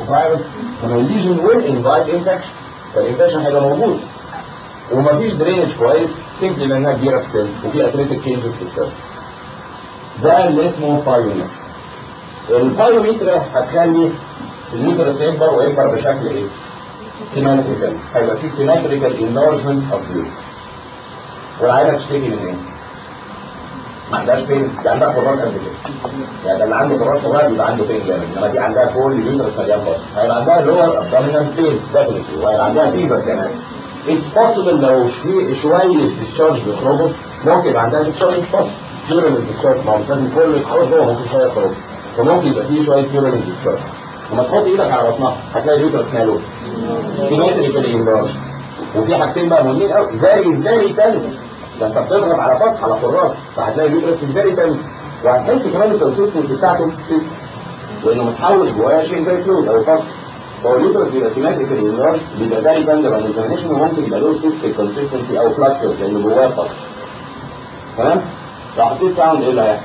برايفت لما الليجن ويل انفايت انفكشن فالانفكشن هيبقى موجود ومفيش درينج كويس سيمبلي لانها كبيره في السن وفي اتريتيك تشينجز في السيرفس ده اللي اسمه بايوميتر البايوميتر هتخلي اليوترس يكبر ويكبر بشكل ايه؟ سيمتريكال هيبقى في سيمتريكال انلارجمنت اوف اليوترس والعيله تشتكي من ايه؟ ما عندهاش بين دي عندها قرارات قد كده يعني اللي عنده قرار صغير يبقى عنده بين جامد انما دي عندها كل اليوترس مليان بص هيبقى عندها لور ابدومينال بين ديفنتلي وهيبقى عندها فيبر كمان اتس بوسيبل لو شوي شويه ديسشارج بيخرجوا ممكن يبقى عندها ديسشارج بس بيورال ديسشارج ما هو مش لازم كله يتحول جوه ممكن شويه يخرج فممكن يبقى فيه شويه بيورال ديسشارج لما تحط ايدك على بطنها هتلاقي اليوترس ماله سيمتريكال انلارج وفي حاجتين بقى مهمين قوي فيري فيري تاني ده انت بتضغط على فص على قرار فهتلاقي اليوترس فيري تاني وهتحس كمان الكونسيستنسي بتاعته سيستم لانه متحول جواه شيء زي فلويد او فص فهو اليوترس بيبقى سيمتريكال انلارج بيبقى فيري تاني لما الاكزامينشن وممكن يبقى له سيستم كونسيستنسي او فلاكتور لان جواه فص تمام؟ لو حطيت ساوند ايه اللي هيحصل؟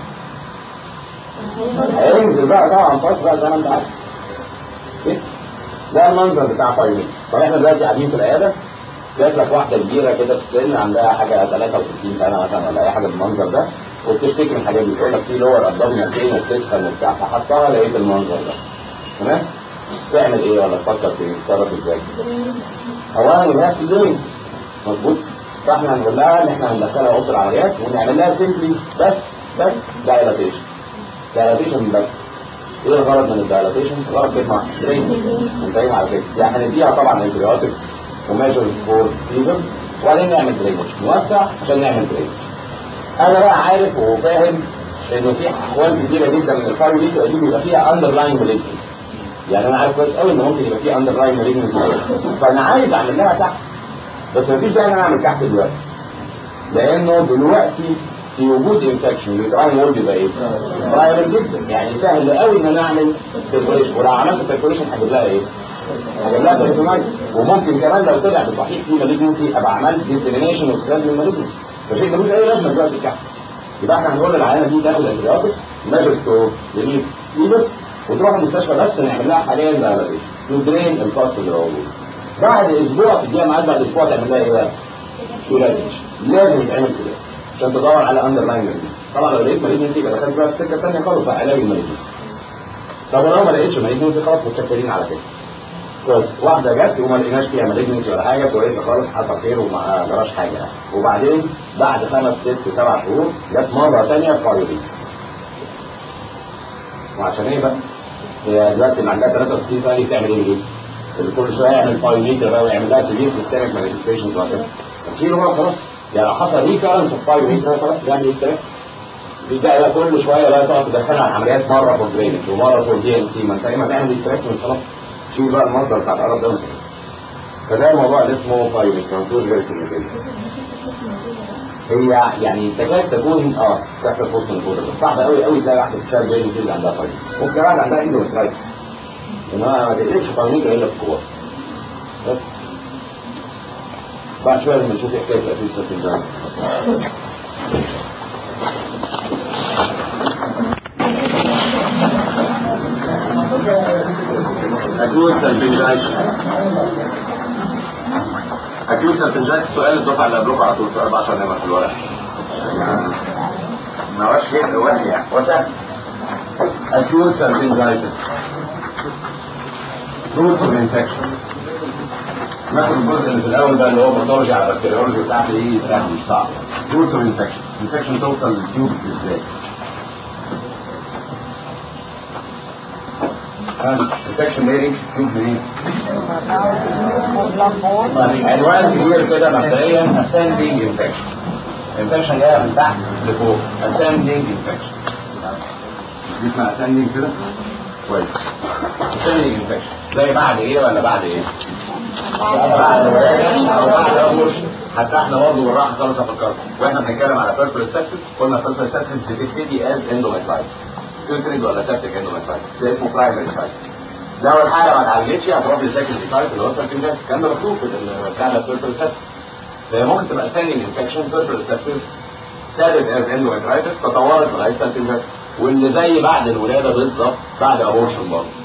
هينزل بقى طبعا فص بقى زي ما انت عارف إيه؟ ده المنظر بتاع فايلين طب احنا دلوقتي قاعدين في العياده جات لك واحده كبيره كده في السن عندها حاجه 63 سنه مثلا ولا اي حاجه بالمنظر ده وبتفتكر الحاجات دي تقول لك في لور ابدومينال بين وبتسخن وبتاع فحطها لقيت المنظر ده تمام تعمل ايه ولا تفكر في تتصرف ازاي؟ اولا الناس دي مظبوط فاحنا هنقول لها ان احنا هندخلها اوضه العمليات ونعمل لها سيمبلي بس بس دايلاتيشن دايلاتيشن بس ايه الغرض من الدايلاتيشن؟ الغرض بيسمع درينج منتهين على كده يعني هنديها طبعا انتبيوتيك وميجر فور فيفر وبعدين نعمل درينج نوسع عشان نعمل درينج انا بقى عارف وفاهم انه في احوال كتيره جدا من الفايل دي دي بيبقى فيها اندرلاين مالجنس يعني انا عارف كويس قوي ان ممكن يبقى فيه اندرلاين مالجنس فانا عايز اعمل لها تحت بس مفيش داعي ان انا اعمل تحت دلوقتي لانه دلوقتي في وجود انفكشن الجراين وول بيبقى ايه؟ فايرال جدا يعني سهل قوي ان انا اعمل تركوليشن ولو عملت تركوليشن هجيب لها ايه؟ هجيب لها تركوليشن وممكن كمان لو طلع بصحيح في مالجنسي ابقى عملت ديسيمينيشن وسبريد للمالجنسي فشيء ملوش اي لازمه دلوقتي الكحك يبقى احنا هنقول للعيانه دي تاخد انتيبيوتكس ميجرز تو ريليف فيبر وتروح المستشفى بس نعمل لها حاليا دايلاتيشن ندرين الفصل اللي موجود بعد اسبوع تديها ميعاد بعد اسبوع تعمل لها ايه بقى؟ كولاديشن لازم يتعمل كولاديشن عشان تدور على اندر لاين مالجنسي طبعا لو لقيت مالجنسي يبقى دخلت بقى في سكه ثانيه خالص بقى علاج المالجنسي طب ولو ما لقيتش مالجنسي خلاص متشكرين على كده كويس واحده جت وما لقيناش فيها مالجنسي ولا حاجه كويسه خالص حصل خير وما جراش حاجه يعني وبعدين بعد خمس ست سبع شهور جت مره ثانيه فايوليت وعشان ايه بقى؟ هي دلوقتي اللي عندها 63 سنه دي بتعمل ايه؟ اللي كل شويه يعمل فايوليت بقى ويعمل لها سيفير سيستمك مانيفستيشنز وكده تشيله بقى خلاص يعني لو حصل ريكارنس اوف فايوليت خلاص يعني ايه الكلام؟ مش داعي بقى كل شويه بقى تقعد تدخلها العمليات مره فور درينج ومره فور دي ان سي ما انت ايه ما تعمل ديستراكشن خلاص شوف بقى المصدر بتاع القرف ده فده الموضوع اللي اسمه فايوليت كونتور فيريفيكيشن هي يعني تكاد تكون اه تحصل فوق الكوره صعب قوي قوي تلاقي واحده بتشتغل زي اللي عندها فايوليت ممكن واحد عندها اندومترايتس انما ما تقلقش فايوليت الا في الكبار بس بعد شويه لما نشوف حكايه الاتيل سيرتين أكيد سلفنجايتس أكيد سلفنجايتس سؤال الدفعة اللي قبلكم على طول في 14 نمر في الورق ما هوش شيء وهم يعني وسهل أكيد سلفنجايتس روت اوف انفكشن ناخد الجزء اللي في الأول ده اللي هو باثولوجي على البكتيريولوجي بتاعت إيه سهل مش صعب روت اوف انفكشن انفكشن توصل للتيوب ازاي؟ انفكشن ايه تيوب منين؟ عنوان كبير كده مبدئيا اسندنج انفكشن انفكشن جايه من تحت لفوق اسندنج انفكشن دي اسمها اسندنج كده كويس اسندنج انفكشن زي بعد ايه ولا بعد ايه؟ بعد ولاده او بعد ابورشن حتى احنا برضه بالراحه خالص افكركم واحنا بنتكلم على بيربل سكسس قلنا بيربل سكسس بتبتدي از اندوميترايتس فلترنج ولا سبتك اندوميترايتس ده اسمه برايمري سايت ده اول حاجه ما اتعالجتش هتروح للسكندري سايت اللي هو سكندري الكلام ده مكتوب في بتاع البيربل سكسس ممكن تبقى ستاندنج انفكشن بيربل سكسس ثابت از اندوميترايتس تطورت لغايه سكندري واللي زي بعد الولاده بالظبط بعد ابورشن برضه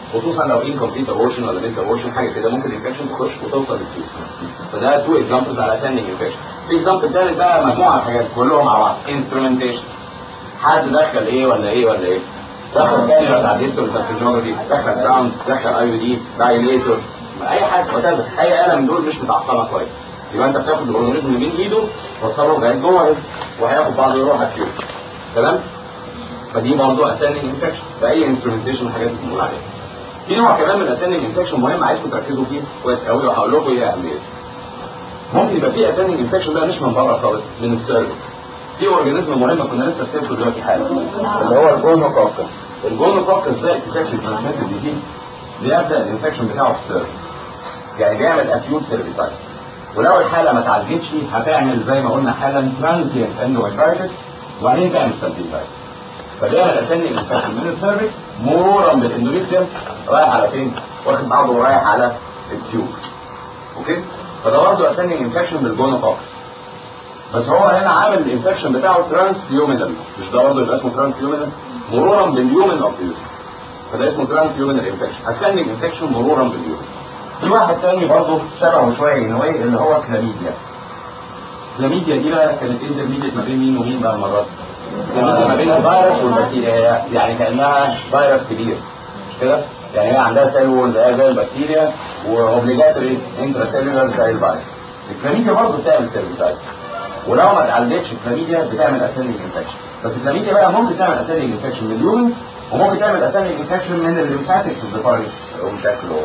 خصوصا لو انكمبليت ابورشن ولا ميس ابورشن حاجه كده ممكن الانفكشن تخش وتوصل للتيوب فده تو اكزامبلز على اسندنج انفكشن في اكزامبل ثالث بقى مجموعه حاجات كلهم مع بعض انسترومنتيشن حد دخل ايه ولا ايه ولا ايه دخل كاميرا بتاع ديستور تكنولوجي دخل ساوند دخل اي دي دايليتور اي حاجه وتابع اي آلة من دول مش متعقمه كويس يبقى انت بتاخد الاورجانيزم من ايده توصله لغايه جوه هنا وهياخد بعض يروح على التيوب تمام فدي برضه اسندنج انفكشن باي انسترومنتيشن الحاجات اللي بنقول عليها في نوع كمان من الاسندنج انفكشن مهم عايزكم تركزوا فيه كويس قوي وهقول لكم ايه اهميته ممكن يبقى في اسندنج انفكشن بقى مش من بره خالص من السيرفس في اورجانيزم مهم كنا لسه بنذكره دلوقتي حالا اللي هو الجونوكوكس الجونوكوكس ده اكتشاف ترانسميتد ديزيز بيبدا الانفكشن بتاعه في السيرفس يعني بيعمل اكيوت سيرفيسايتس ولو الحاله ما اتعالجتش هتعمل زي ما قلنا حالا ترانزيانت اندوميترايتس وبعدين تعمل سيرفيسايتس فبيعمل اسندنج انفكشن من السيرفكس مرورا بالاندوميتريوم رايح على فين؟ واخد بعضه ورايح على التيوب اوكي؟ فده برضه اسندنج انفكشن بالجونوكوكس بس هو هنا عامل الانفكشن بتاعه ترانس يومينال مش ده برضه يبقى اسمه ترانس يومينال مرورا باليومن اوف فده اسمه ترانس يومينال انفكشن اسندنج انفكشن مرورا باليومن في واحد تاني برضه شبهه شويه ان هو اللي هو كلاميديا كلاميديا دي بقى كانت انترميديت ما بين مين ومين بقى المرات كلاميديا ما بين الفيروس والبكتيريا هي يعني كانها فيروس كبير مش كده يعني هي عندها سيل وول زي زي البكتيريا واوبليجاتوري انترا سيلولار زي الفيروس الكلاميديا برضه بتعمل سيرفيسايتس ولو ما اتعالجتش الكلاميديا بتعمل اسندنج انفكشن بس الكلاميديا بقى ممكن تعمل اسندنج انفكشن من اليومن وممكن تعمل اسندنج انفكشن من الليمفاتكس اوف ذا بارنت شكله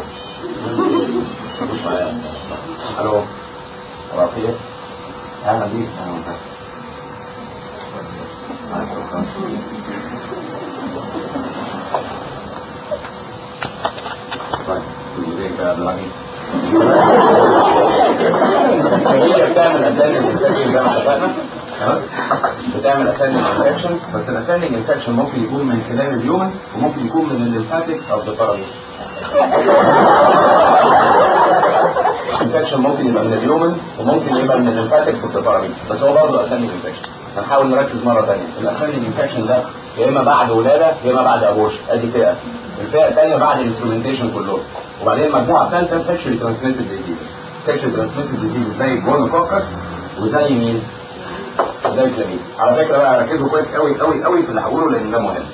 الو رفيق اهلا بيك اهلا وسهلا طيب المدير بقى دلوقتي هي بتعمل اسندنج انفكشن زي ما اتفقنا تمام بتعمل اسندنج انفكشن بس الاسندنج انفكشن ممكن يكون من خلال اليومن وممكن يكون من الليمفاتكس او ذا انفكشن ممكن يبقى من اليومن وممكن يبقى من الليمفاتكس اوف ذا بس هو برضه اسندنج انفكشن هنحاول نركز مره ثانيه الاسندنج انفكشن ده يا اما بعد ولاده يا اما بعد ابورشن ادي فئه الفئه الثانيه بعد الانسترومنتيشن كلهم وبعدين المجموعه الثالثه سكشوالي ترانسميتد ديزيز سكشوالي ترانسميتد ديزيز زي الجونوكوكس وزي مين؟ زي الكلاميد على فكره بقى ركزوا كويس قوي قوي قوي في اللي هقوله لان ده مهم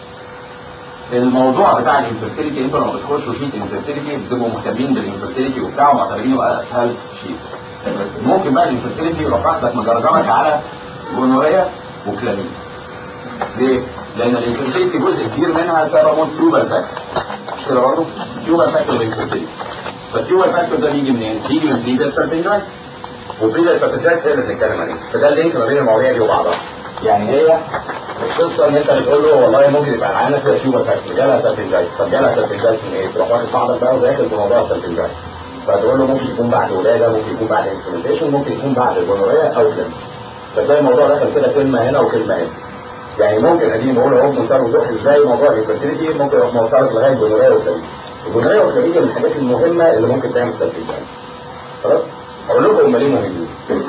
الموضوع بتاع الانفرتيليتي انتوا لما بتخشوا شيت الانفرتيليتي بتبقوا مهتمين بالانفرتيليتي وبتاع ومعتبرينه اسهل شيت ممكن بقى الانفرتيليتي يروح واخدك مجرجرك على جونوريا وكلاميد ليه؟ لان الانفرتيليتي جزء كبير منها سببه تيوبال فاكتور مش كده برضه؟ تيوبال فاكتور الانفرتيليتي فالتيوبال فاكتور ده بيجي منين؟ بيجي من بريدا سيرتينجايتس وبريدا سيرتينجايتس هي اللي بنتكلم عليه فده اللينك ما بين المواضيع دي وبعضها يعني هي القصه ان انت بتقول له والله ممكن يبقى معانا فيها تيوبال فاكتور جالها سيرتينجايتس طب جالها سيرتينجايتس من ايه؟ تروح واخد بعضك بقى وداخل في موضوع السيرتينجايتس فتقول له ممكن يكون بعد ولاده ممكن يكون بعد انسترومنتيشن ممكن يكون بعد الجونوريا او كلام فتلاقي الموضوع دخل كده كلمه هنا وكلمه هنا يعني ممكن اديني بقول اهو بمنتهى الوضوح ازاي موضوع الانفرتيليتي ممكن يروح موصلك لغايه الجونوريا والكلام الجونوريا والكلام من الحاجات المهمه اللي ممكن تعمل سيرتينجايتس خلاص اقول لكم هم ليه مهمين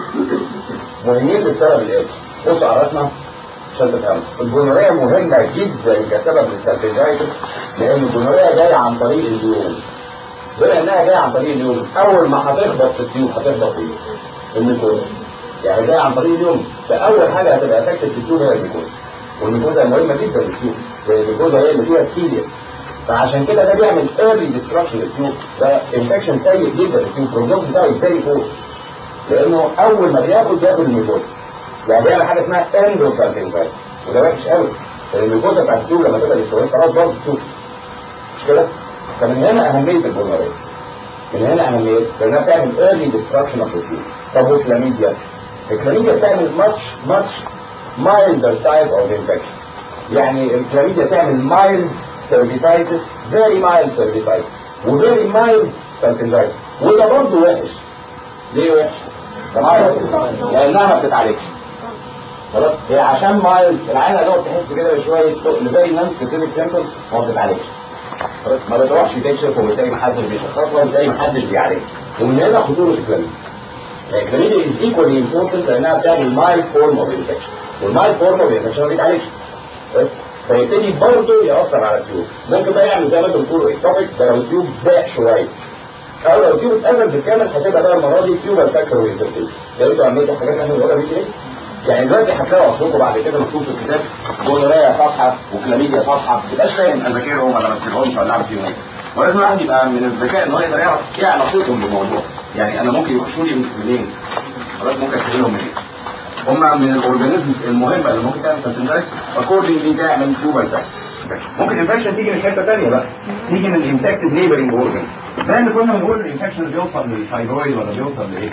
مهمين للسبب الاتي بصوا على راسنا عشان تفهموا الجونوريا مهمه جدا كسبب للسيرتينجايتس لان الجونوريا جايه عن طريق اليوم بما انها جايه عن طريق اليوم اول ما هتخبط في التيوب هتخبط في الميكوزا يعني جايه عن طريق اليوم فاول حاجه هتبقى افكتد في التيوب هي الميكوزا والميكوزا مهمه جدا للتيوب لان الميكوزا هي اللي فيها السيليا فعشان كده ده بيعمل ايرلي ديستراكشن للتيوب ده انفكشن سيء جدا للتيوب البروجنوز بتاعه فيري فور لانه اول ما بياخد بياخد الميكوزا يعني بيعمل حاجه اسمها اندوسالفينجايت وده وحش قوي لان الميكوزا بتاعت التيوب لما تبقى ديسترويد خلاص باظت التيوب مش كده؟ فمن هنا أهمية البولارية من هنا أهمية لأنها بتعمل early destruction of the tube طب والكلاميديا الكلاميديا بتعمل much much milder type of infection يعني الكلاميديا تعمل mild cervicitis very mild cervicitis و very mild cervicitis وده برضه وحش ليه وحش؟ ده mild لأنها ما بتتعالجش خلاص هي عشان مايل العينه هتقعد تحس كده بشويه تقل زي نان سبيسيفيك سيمبتومز ما بتتعالجش ما بتروحش تكشف وبتلاقي محدش بيشخصها وبتلاقي محدش بيعالج ومن هنا خطوره الكلاميديا الكلاميديا از ايكوالي امبورتنت لانها بتعمل مايل فورم اوف انفكشن والمايل فورم اوف انفكشن ما بيتعالجش فيبتدي برضه يأثر على التيوب ممكن بقى يعمل زي ما انتم بتقولوا اكتوبيك ده لو التيوب ضاق شويه او لو التيوب اتقفل بالكامل هتبقى بقى المره دي تيوب الفاكتور وينترفيس ده انتوا عملتوا حاجات احنا بنقولها دي ايه؟ يعني دلوقتي هتلاقوا اصلكم بعد كده مكتوب في الكتاب جونوريا صفحه وكلاميديا صفحه ما تبقاش فاهم انا ذاكرهم ولا ما ذاكرهمش ولا اعمل فيهم ايه ولازم الواحد يبقى من الذكاء ان هو يقدر يعرف ايه علاقتهم بالموضوع يعني انا ممكن يخشوا لي منين؟ خلاص ممكن اسالهم منين؟ هم من الاورجانيزمز المهمه اللي ممكن تعمل سنتنجايز اكوردنجلي تعمل تيوبال فاكتور ممكن انفكشن تيجي من حته ثانيه بقى تيجي من انفكتد نيبرنج اورجن زي ما كنا بنقول الانفكشن بيوصل للثايرويد ولا بيوصل لايه؟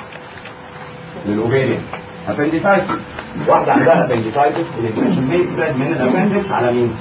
للاوفيريان ابنديسايتس واحده عندها ابنديسايتس الانفكشن بيسبب من الابندكس على مين؟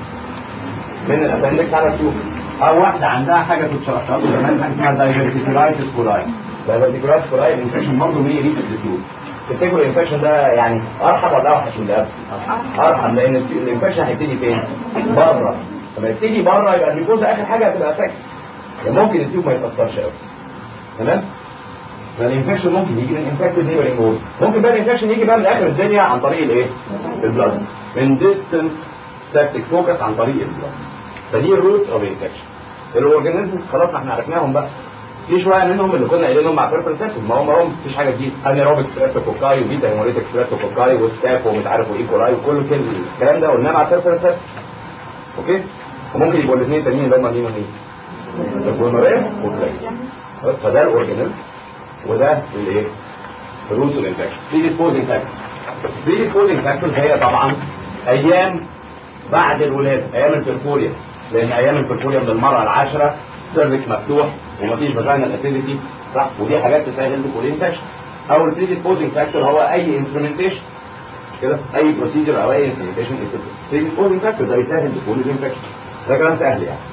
من الابندكس على التيوب او واحده عندها حاجه تتشرح زمان حاجه اسمها دايفرتيكولايتس كولاي دايفرتيكولايتس كولاي الانفكشن برضه بيه ريت التيوب تفتكروا الانفكشن ده يعني ارحم ولا اوحش من ده؟ ارحم لان الانفكشن هيبتدي فين؟ بره لما يبتدي بره يبقى الجلوكوزا اخر حاجه هتبقى افكت يعني ممكن التيوب ما يتاثرش قوي تمام؟ فالانفكشن ممكن يجي من انفكتد نيبرنج اورجن ممكن بقى الانفكشن يجي بقى من اخر الدنيا عن طريق الايه؟ البلاد من ديستنت سيبتيك فوكس عن طريق البلاد فدي الروتس اوف انفكشن الاورجانيزم خلاص ما احنا عرفناهم بقى في شويه منهم اللي كنا قايلينهم مع بيربل سيستم ما هم هم مفيش حاجه جديده انيروبيك ستريبتوكوكاي وبيتا هيموريتك ستريبتوكوكاي وستاف ومش عارف واي كولاي وكل كل الكلام ده قلناه مع بيربل سيستم اوكي وممكن يبقوا الاثنين تانيين اللي هم مين ومين الجونوريا والكلاي فده الاورجانيزم وده الايه الروس الانفكشن دي ديسبوزنج فاكتور دي ديسبوزنج فاكتور هي طبعا ايام بعد الولاده ايام البرفوريا لان ايام البرفوريا من المره العاشره سيرفكس مفتوح ومفيش فاجينال افيديتي صح ودي حاجات تسهل الدخول انفكشن او البري ديسبوزنج فاكتور هو اي انسترومنتيشن كده اي بروسيجر او اي انسترومنتيشن البري ديسبوزنج فاكتور ده يسهل دخول الانفكشن ده كلام سهل يعني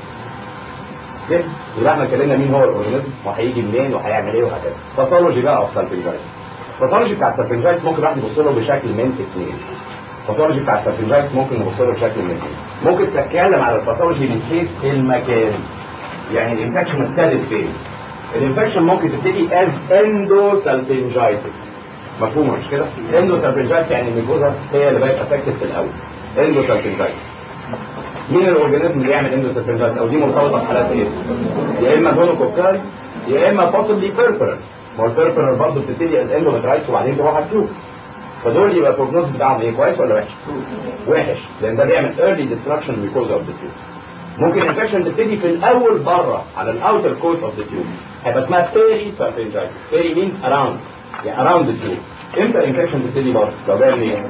كده يبقى احنا اتكلمنا مين هو الاورجانيزم وهيجي منين وهيعمل ايه وهكذا باثولوجي بقى اوف سالفنجايتس الباثولوجي بتاع السالفنجايتس ممكن الواحد يبص له بشكل من اثنين الباثولوجي بتاع السالفنجايتس ممكن نبص له بشكل من اثنين ممكن تتكلم على الباثولوجي من حيث المكان يعني الانفكشن ابتدت فين الانفكشن ممكن تبتدي از اندوسالفنجايتس مفهوم مش كده اندوسالفنجايتس يعني الميكوزا هي اللي بقت افكتد في الاول اندوسالفنجايتس مين الاورجانيزم اللي يعمل اندوسالفنجايتس او دي مرتبطه بحالات ايه يا اما جونوكوكاي يا اما possibly بيربرال ما هو البيربرال برضه بتبتدي از اندومترايتس وبعدين تروح على التيوب فدول يبقى البروجنوز بتاعهم ايه كويس ولا وحش؟ وحش لان ده بيعمل early destruction mucosa of the tube ممكن الانفكشن تبتدي في الاول بره على الاوتر كوت اوف ذا تيوب هيبقى اسمها بيري سالفنجايتس بيري مين اراوند يعني اراوند التيوب امتى الانفكشن تبتدي بره لو جاي منين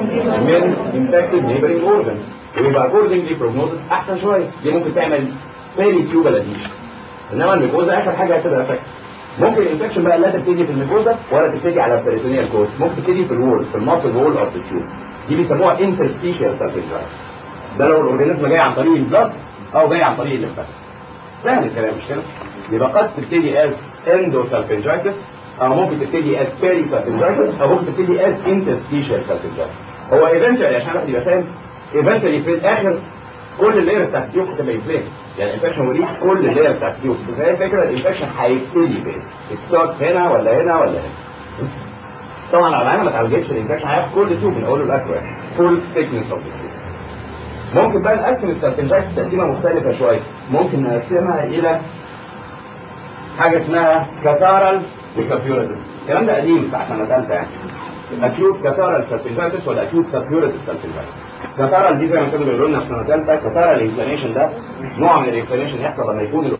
من انفكتد نيبرنج اورجن ويبقى اكوردنجلي بروجنوزس احسن شويه دي ممكن تعمل بيري تيوبال اديشن انما الميكوزا اخر حاجه هتبقى افكت ممكن الانفكشن بقى لا تبتدي في الميكوزا ولا تبتدي على البريتونيال كوت ممكن تبتدي في الوول في الماسل وول اوف ذا تيوب دي بيسموها انترستيشال سالفنجايتس ده لو الاورجانيزم جاي عن طريق البلد او جاي عن طريق الليمفات سهل الكلام مش كده يبقى قد تبتدي از اندوسالفنجايتس او ممكن تبتدي از بيري سالفنجايتس او ممكن تبتدي از انترستيشال سالفنجايتس هو ايفنتشولي عشان الواحد يبقى فاهم ايفنتشولي في الاخر كل اللير بتاعت التيوب هتبقى انفلام يعني الانفكشن وريك كل اللير بتاعت التيوب بس هي الفكره الانفكشن هيبتدي فين؟ ستارت هنا ولا هنا ولا هنا طبعا لو العيان ما اتعالجتش الانفكشن هياخد كل تيوب من اوله لاخره يعني فول ثيكنس اوف ممكن بقى نقسم السالفنجايتس تقسيمه مختلفه شويه ممكن نقسمها الى حاجه اسمها كاتارال وسابيوريتس الكلام ده قديم بتاع سنه ثالثه يعني اكيوت كاتارال سالفنجايتس ولا اكيوت سابيوريتس سالفنجايتس كاتارال دي زي ما كانوا بيقولوا لنا في سنه ثالثه كاتارال انفلاميشن ده نوع من الانفلاميشن يحصل لما يكون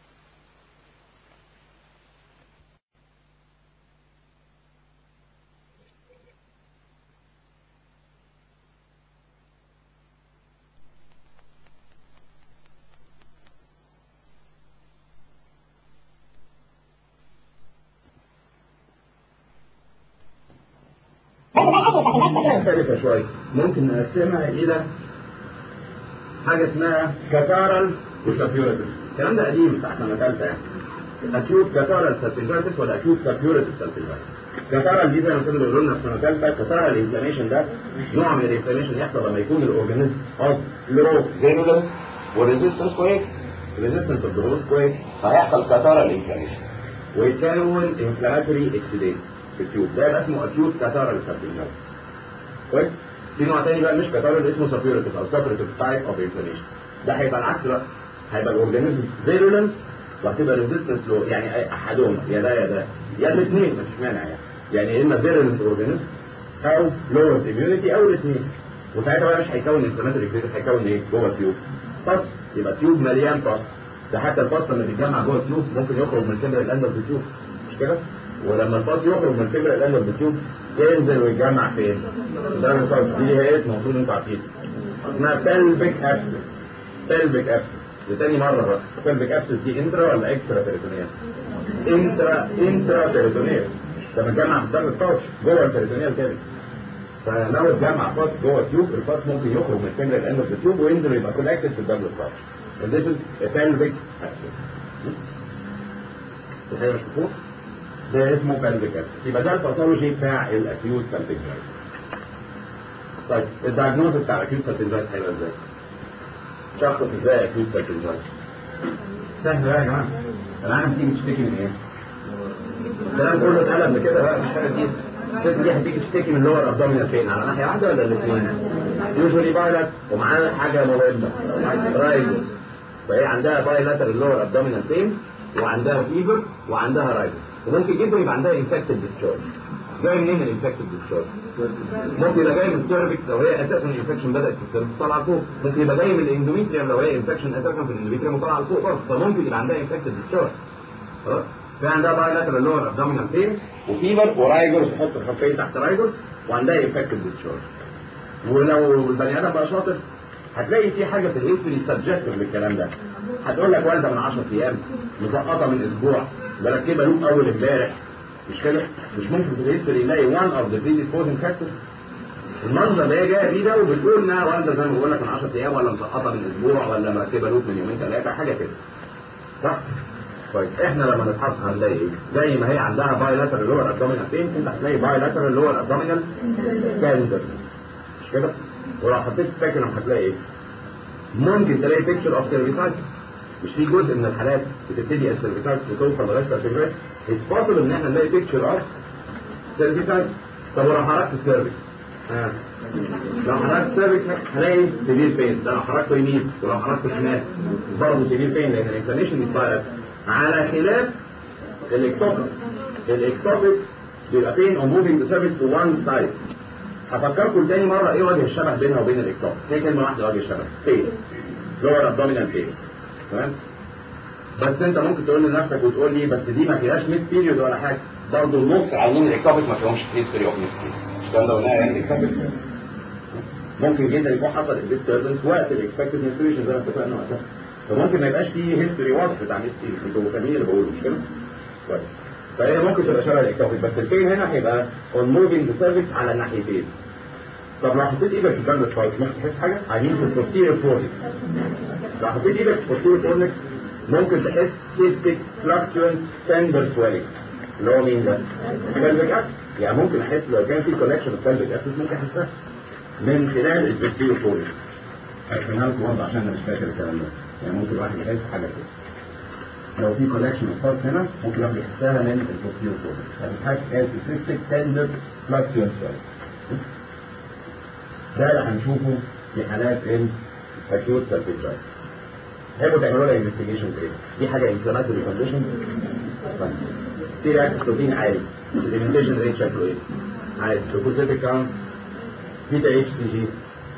مختلفة شوية ممكن نقسمها إلى حاجة اسمها كاتارال وسابيوريتس الكلام ده قديم بتاع سنة ثالثة يعني أكيوت كاتارال سابيوريتس ولا أكيوت سابيوريتس سابيوريتس كاتارال دي زي ما كانوا بيقولوا لنا في سنة ثالثة كاتارال انفلاميشن ده نوع من الانفلاميشن يحصل لما يكون الأورجانيزم أوف لو فيرولنس وريزيستنس كويس ريزيستنس اوف ذا كويس فهيحصل كاتارال انفلاميشن ويتكون انفلاماتوري اكسيديت في التيوب ده يبقى اسمه اكيوت كاتارال سابيوريتس كويس في نوع تاني بقى مش كاتاريد اسمه سابيوريتيف او سابيوريتيف تايب اوف انفلاميشن ده هيبقى العكس بقى هيبقى الاورجانيزم فيرولنت وهتبقى ريزيستنس لو يعني احدهما يا ده يا ده يا الاثنين مفيش مانع يعني يعني يا اما فيرولنت اورجانيزم او لورد اميونيتي او الاثنين وساعتها بقى مش هيكون انفلاماتوري كريتيف هيكون ايه جوه التيوب باس يبقى تيوب مليان باس ده حتى الباس لما بيتجمع جوه التيوب ممكن يخرج من الفبر الاند اوف التيوب مش كده ولما الباس يخرج من الفبر الاند اوف التيوب ينزل ويتجمع فين؟ ده الباس دي ليها اسم المفروض انتوا عارفينه اسمها بلفيك ابسس بلفيك ابسس لتاني مرة بقى بلفيك ابسس دي انترا ولا اكسترا تريتونيال؟ انترا انترا تريتونيال لما تجمع في الدم الطاش جوه التريتونيال كده فلو اتجمع باس جوه التيوب الباس ممكن يخرج من الفنجر الاند اوف التيوب وينزل يبقى كونكتد في الدم الطاش This is a pelvic abscess. الحقيقة مش مفهوم؟ ده اسمه pelvic abscess يبقى ده الباثولوجي بتاع الاكيوت سالتنجايز طيب الدايجنوز بتاع الاكيوت سالتنجايز هيبقى ازاي؟ شخص ازاي اكيوت سالتنجايز؟ سهل بقى يا جماعه العالم تيجي تشتكي من ايه؟ الكلام كله اتقال قبل كده بقى مش حاجه جديده الست دي هتيجي تشتكي من اللور ابدومينال فين على ناحيه واحده ولا الاثنين؟ يوجوالي بايلات ومعاها حاجه مهمه رايدوس فهي عندها بايلاتر اللور ابدومينال فين وعندها فيفر وعندها رايدوس وممكن جدا يبقى عندها انفكتد ديسشارج جاي منين الانفكتد ديسشارج؟ ممكن يبقى جاي من السيرفكس لو هي اساسا الانفكشن بدات في السيرفكس طالعه لفوق ممكن يبقى جاي من الاندوميتريوم لو هي انفكشن اساسا في الاندوميتريوم وطالعه لفوق برضه فممكن يبقى عندها انفكتد ديسشارج خلاص في عندها بايلاترال لور ابدومينال بين وفيبر ورايجرز تحط خطين تحت رايجرز وعندها انفكتد ديسشارج ولو البني ادم بقى شاطر هتلاقي في حاجه في الهيستوري سبجستيف للكلام ده هتقول لك والده من 10 ايام مسقطه من اسبوع مركبه لوب اول امبارح مش كده مش ممكن في الهيستوري يلاقي وان اوف ذا predisposing فاكتورز المنظر اللي هي جايه بيه ده وبتقول انها والده زي ما بقول لك من 10 ايام ولا مسقطه من اسبوع ولا مركبه لوب من يومين ثلاثه حاجه كده صح كويس احنا لما نتحصل هنلاقي ايه زي ما هي عندها بايلاترال لور ابدومينال بين انت هتلاقي بايلاترال لور ابدومينال كاندر مش كده ولو حطيت سبيكولم هتلاقي ايه ممكن تلاقي بيكتشر اوف سيرفيسايتس مش في جزء من الحالات بتبتدي السيرفيسايتس وتوصل لغايه السيرفيسايتس اتس بوسيبل ان احنا نلاقي بيكتشر اوف سيرفيسايتس طب ولو حركت السيرفيس آه. لو حركت السيرفيس هلاقي سيفير بين ده لو حركته يمين ولو حركته شمال برضه سيفير بين لان الانفلاميشن بيتغير على خلاف الاكتوبيك الاكتوبيك بيبقى فين او موفينج ذا سيرفيس تو وان سايد هفكركم تاني مره ايه وجه الشبه بينها وبين الاكتوبيك هي كلمه واحده وجه الشبه فين لور ابدومينال فين تمام بس انت ممكن تقول لنفسك وتقول لي بس دي ما فيهاش ميد بيريود ولا حاجه برضه النص على الاكتوبيك ما فيهمش هيستوري اوف ميد بيريود الكلام ده قلناه يعني الاكتوبيك ممكن جدا يكون حصل ديستربنس وقت الاكسبكتد انسبيريشن زي ما اتفقنا وقتها فممكن ما يبقاش فيه هيستوري واضح بتاع هيستوري انتوا فاهمين اللي بقوله مش كده؟ كويس فهي ممكن تبقى شبه الاكتوبيك بس الفين هنا هيبقى اون موفينج سيرفيس على الناحيتين طب لو حطيت ايدك في الباند سبايك ممكن تحس حاجه؟ عايزين في البوستيريور فورنكس لو حطيت ايدك في البوستيريور فورنكس ممكن تحس سيبتك فلاكتوينت تندر سويلنج اللي هو مين ده؟ pelvic access يعني ممكن احس لو كان في كونكشن في pelvic access ممكن احسها من خلال البوستيريور فورنكس هفهمها لكم برضه عشان انا مش فاكر الكلام ده يعني ممكن الواحد يحس حاجه كده لو في كونكشن خاص هنا ممكن الواحد يحسها من البوستيريور فورنكس هتحس as cystic tender fluctuant swelling ده اللي هنشوفه في حالات الاكيوت سالفيترايتس تحبوا تعملوا لها انفستيجيشن ايه؟ دي حاجه انفلاماتوري كونديشن في رياكت بروتين عالي الاليمنتيشن ريت شكله ايه؟ عالي لوكوسيتيك كاونت بيتا اتش تي جي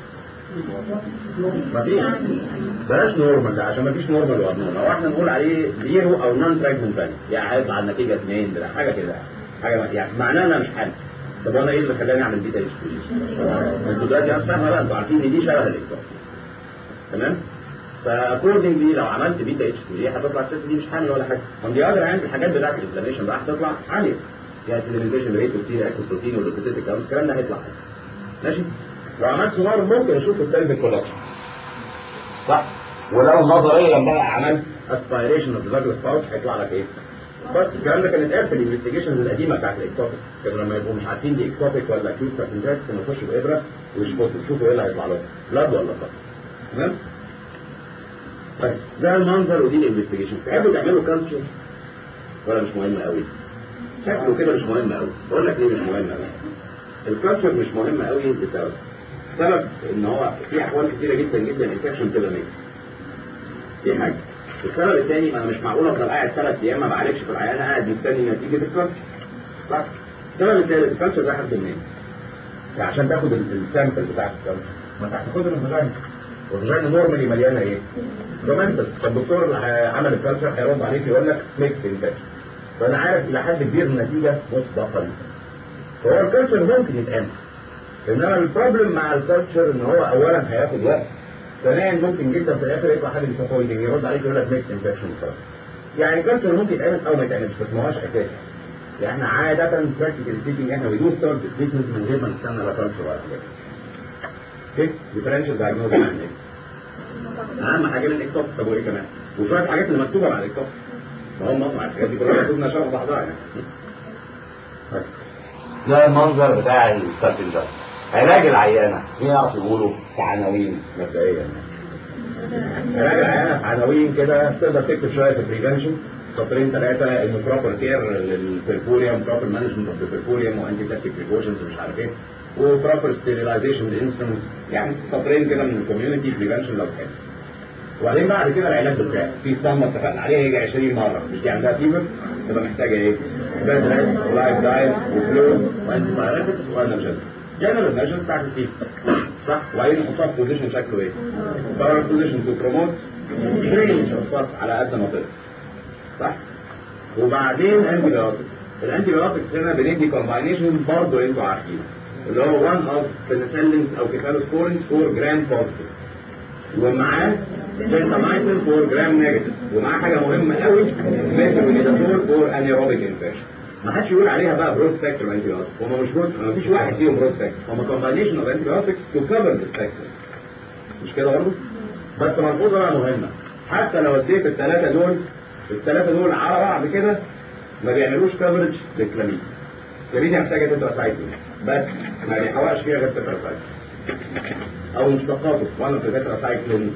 مفيش بلاش نورمال ده عشان مفيش نورمال وابنورمال او احنا نقول عليه زيرو او نون تراجمنت فاليو يعني هيطلع النتيجه اثنين ده حاجه كده حاجه يعني معناها انا مش حامل طب وانا ايه اللي خلاني اعمل بيتا اتش تي جي؟ انتوا دلوقتي اصلا فاهمه بقى انتوا عارفين ان دي شبه الاكتوب تمام؟ فاكوردنجلي لو عملت بيتا اتش تي جي هتطلع الست دي مش حامل ولا حاجه اون دي اذر هاند الحاجات بتاعت الانفلاميشن بقى هتطلع عاليه يعني السيليمنتيشن ريت والسي اكل بروتين واللوكوسيتيك كاونت الكلام ده هيطلع عالي ماشي لو عملت سونار ممكن اشوف السيلفيك كولكشن صح ولو نظريا بقى عملت اسبيريشن اوف ذا سباوت هيطلع لك ايه؟ بس الكلام ده كان اتقال في الانفستيجيشنز القديمه بتاعت الاكتوبيك كانوا لما يبقوا مش عارفين دي اكتوبيك ولا اكيوت ساكنجات كانوا يخشوا بابره ويشبطوا يشوفوا ايه اللي هيطلع لهم بلاد ولا بلاد تمام؟ طيب ده المنظر ودي الانفستيجيشن تحبوا تعملوا كالتشر ولا مش مهم قوي؟ شكله كده مش مهم قوي بقول لك ليه مش مهم قوي؟ الكالتشر مش مهم قوي لسبب السبب ان هو في احوال كتيره جدا جدا الانفكشن تبقى ميكس دي حاجه السبب الثاني انا مش معقول افضل قاعد ثلاث ايام ما بعالجش في العيان قاعد مستني نتيجه الكالتشر صح السبب الثالث الكالتشر ده حد منين؟ يعني عشان تاخد السامبل بتاع الكالتشر ما انت هتاخدها من الفاجينا والفاجينا نورمالي مليانه ايه؟ رومانسس فالدكتور اللي عمل الكالتشر هيرد عليك يقول لك ميكس انفكشن فانا عارف الى حد كبير النتيجه مسبقا فهو الكالتشر ممكن يتعمل انما البروبلم مع الكالتشر ان هو اولا هياخد وقت ثانيا ممكن جدا في الاخر يطلع حاجه ديسابوينتنج يرد عليك يقول لك ميكس انفكشن يعني الكالتشر ممكن يتعمل او ما يتعملش بس ما هوش اساسي يعني احنا عاده براكتيكال سبيكينج احنا بيدوس ستارت تريتمنت من غير ما نستنى لا كالتشر ولا حاجه اوكي ديفرنشال دايجنوز يعني ايه؟ اهم حاجه الاكتوب طب وايه كمان؟ وشويه الحاجات اللي مكتوبه على الاكتوب ما هم مطمع الحاجات دي كلها مكتوبه شرح بعضها يعني ده المنظر بتاع الستاتين ده علاج العيانة مين يعرف يقوله في عناوين مبدئيا علاج العيانة في عناوين كده تقدر تكتب شوية في البريفنشن سطرين ثلاثة انه بروبر كير للبرفوريوم بروبر مانجمنت اوف البرفوريوم وانتي سيبتيك بريكوشنز ومش عارف ايه وبروبر ستيريلايزيشن للانسترومنت يعني سطرين كده من الكوميونتي بريفنشن لو تحب وبعدين بعد كده العلاج بتاعه في ستام اتفقنا عليه يجي 20 مره مش دي عندها فيفر تبقى محتاجه ايه؟ بيد ريست ولايف دايت وفلويدز وانتي بايوتكس وانرجيزم جنرال ميجرز بتاعت الفيفر صح وبعدين نحطها في بوزيشن شكله ايه؟ باور بوزيشن تو بروموت درينج اوف على قد ما تقدر صح؟ وبعدين انتي بايوتكس الانتي بايوتكس هنا بندي كومباينيشن برضه انتوا عارفينه اللي هو 1 اوف بنسلينز او كيفالوسبورين 4 جرام بوزيتيف ومعاه جنتامايسين 4 جرام نيجاتيف ومعاه حاجه مهمه قوي ميثيلونيدازول فور انيروبيك انفكشن ما حدش يقول عليها بقى برود سبيكترم انتي بايوتكس هم مش برود ما فيش واحد فيهم برود سبيكترم هم كومباينيشن اوف انتي بايوتكس تو كفر ذا سبيكترم مش كده برضه؟ بس ملحوظه بقى مهمه حتى لو اديت الثلاثه دول الثلاثه دول على بعض كده ما بيعملوش كفرج للكلاميديا الكلاميديا محتاجه تتراسايكلين بس ما بيحوقش فيها غير تتراسايكلين او مشتقاته وانا في تتراسايكلين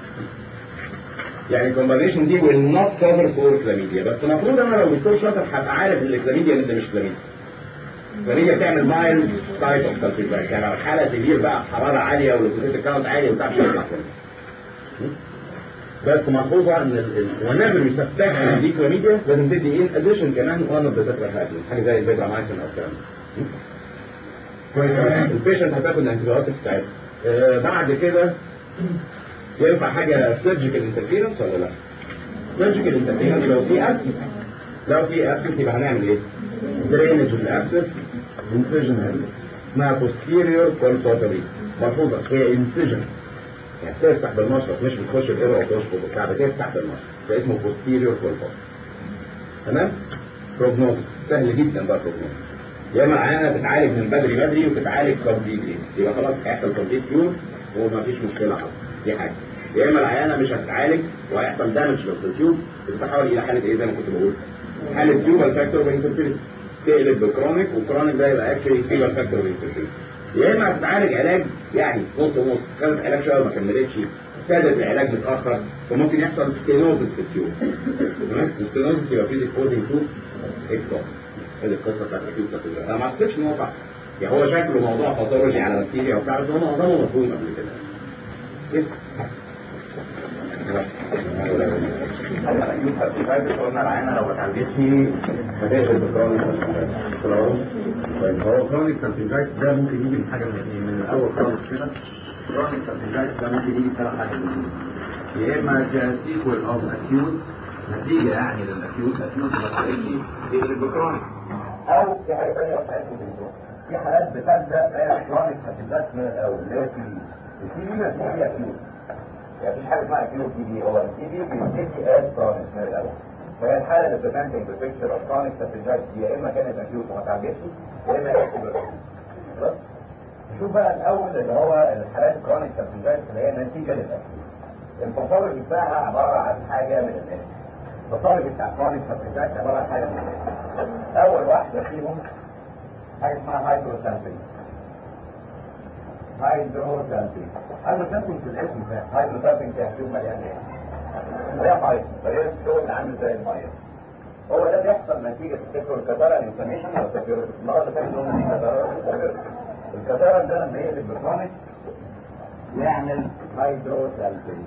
يعني الكومباينيشن دي will not cover for chlamydia بس المفروض انا لو دكتور شاطر هبقى عارف ان الكلاميديا اللي مش كلاميديا الكلاميديا بتعمل مايل تايب اوف سلفيترايت يعني لو حاله سيفير بقى حراره عاليه والليكوسيت كاونت عالي وبتاع مش هيطلع كلاميديا بس ملحوظه ان whenever you suspect ان دي كلاميديا لازم تدي ان اديشن كمان one of the tetracyclines حاجه زي البيبرامايسين او الكلام ده كويس البيشنت هتاخد الانتيبيوتكس بتاعتها آه بعد كده ينفع حاجه سيرجيكال انترفيرنس ولا لا؟ سيرجيكال انترفيرنس لو في ابسس لو في ابسس يبقى هنعمل ايه؟ درينج الابسس انسجن اسمها posterior colpatory ملحوظه هي انسجن يعني بتفتح بالمشرط مش بتخش الابره وتشفط وبتاع بتفتح بالمشرط ده اسمه posterior colpatory تمام؟ بروجنوز سهل جدا بقى بروجنوز يا اما العيانه تتعالج من بدري بدري وتتعالج كومبليت يبقى خلاص هيحصل كومبليت كيور ومفيش مشكله حصل دي حاجه يا اما العيانه مش هتتعالج وهيحصل دامج للتيوب بتتحول الى حاله ايه زي ما كنت بقول حاله تيوبال فاكتور بانفيرتيليتي تقلب بكرونيك والكرونيك ده يبقى اكشلي تيوبال فاكتور بانفيرتيليتي يا اما هتتعالج علاج يعني نص نص خدت علاج شويه وما كملتش ابتدت العلاج متاخر فممكن يحصل ستينوزس في التيوب تمام الستينوزس يبقى فيه ديكوزنج تو اكتوب هذه القصه بتاعت الاكيوت انا ما اعتقدش ان هو صح يعني هو شكله موضوع باثولوجي على بكتيريا وبتاع بس هو معظمه مفهوم قبل كده ايه قلنا العينة لو ما اتعالجتش هتقفل بكرونيك طيب هو كرونيك سالفنجايت ده ممكن يجي من حاجه من الاثنين من الاول خالص كده كرونيك سالفنجايت ده ممكن يجي بثلاث حاجات يا اما كسيكوال اوف اكيوت نتيجه يعني للاكيوت اكيوت ما تقلش يقلب بكرونيك او في حاجه ثانيه في حالات بتبدا كرونيك سالفنجايت من الاول اللي هي في السي بي ما فيش اكيوت يعني مفيش حاجه اسمها اكيوت سي بي هو السي بي بيبتدي از كرونيك من الاول فهي الحاله اللي بريزنتنج بفيكتشر اوف كرونيك سالفنجايت يا اما كانت اكيوت وما تعالجتش يا اما هي خلاص نشوف بقى الاول اللي هو الحالات الكرونيك سالفنجايت اللي هي نتيجه للاكيوت الباثولوجي بتاعها عباره عن حاجه من الاثنين الباثولوجي بتاع كرونيك سالفنجايت عباره عن حاجه من الاثنين اول واحده فيهم حاجه اسمها هايدروسامبلينج هايدروسامبلينج هايدروسامبلينج في الاسم ده هايدروسامبلينج تحسيب مليان ايه؟ مليان ميه مليان الشغل عامل زي الميه هو ده بيحصل نتيجة تذكر الكتارة الانفلاميشن او التفيروس النهارده فاكر ان هم الكتارة الكتارة ده لما يقلب بكرونيك يعمل هيدروسالفين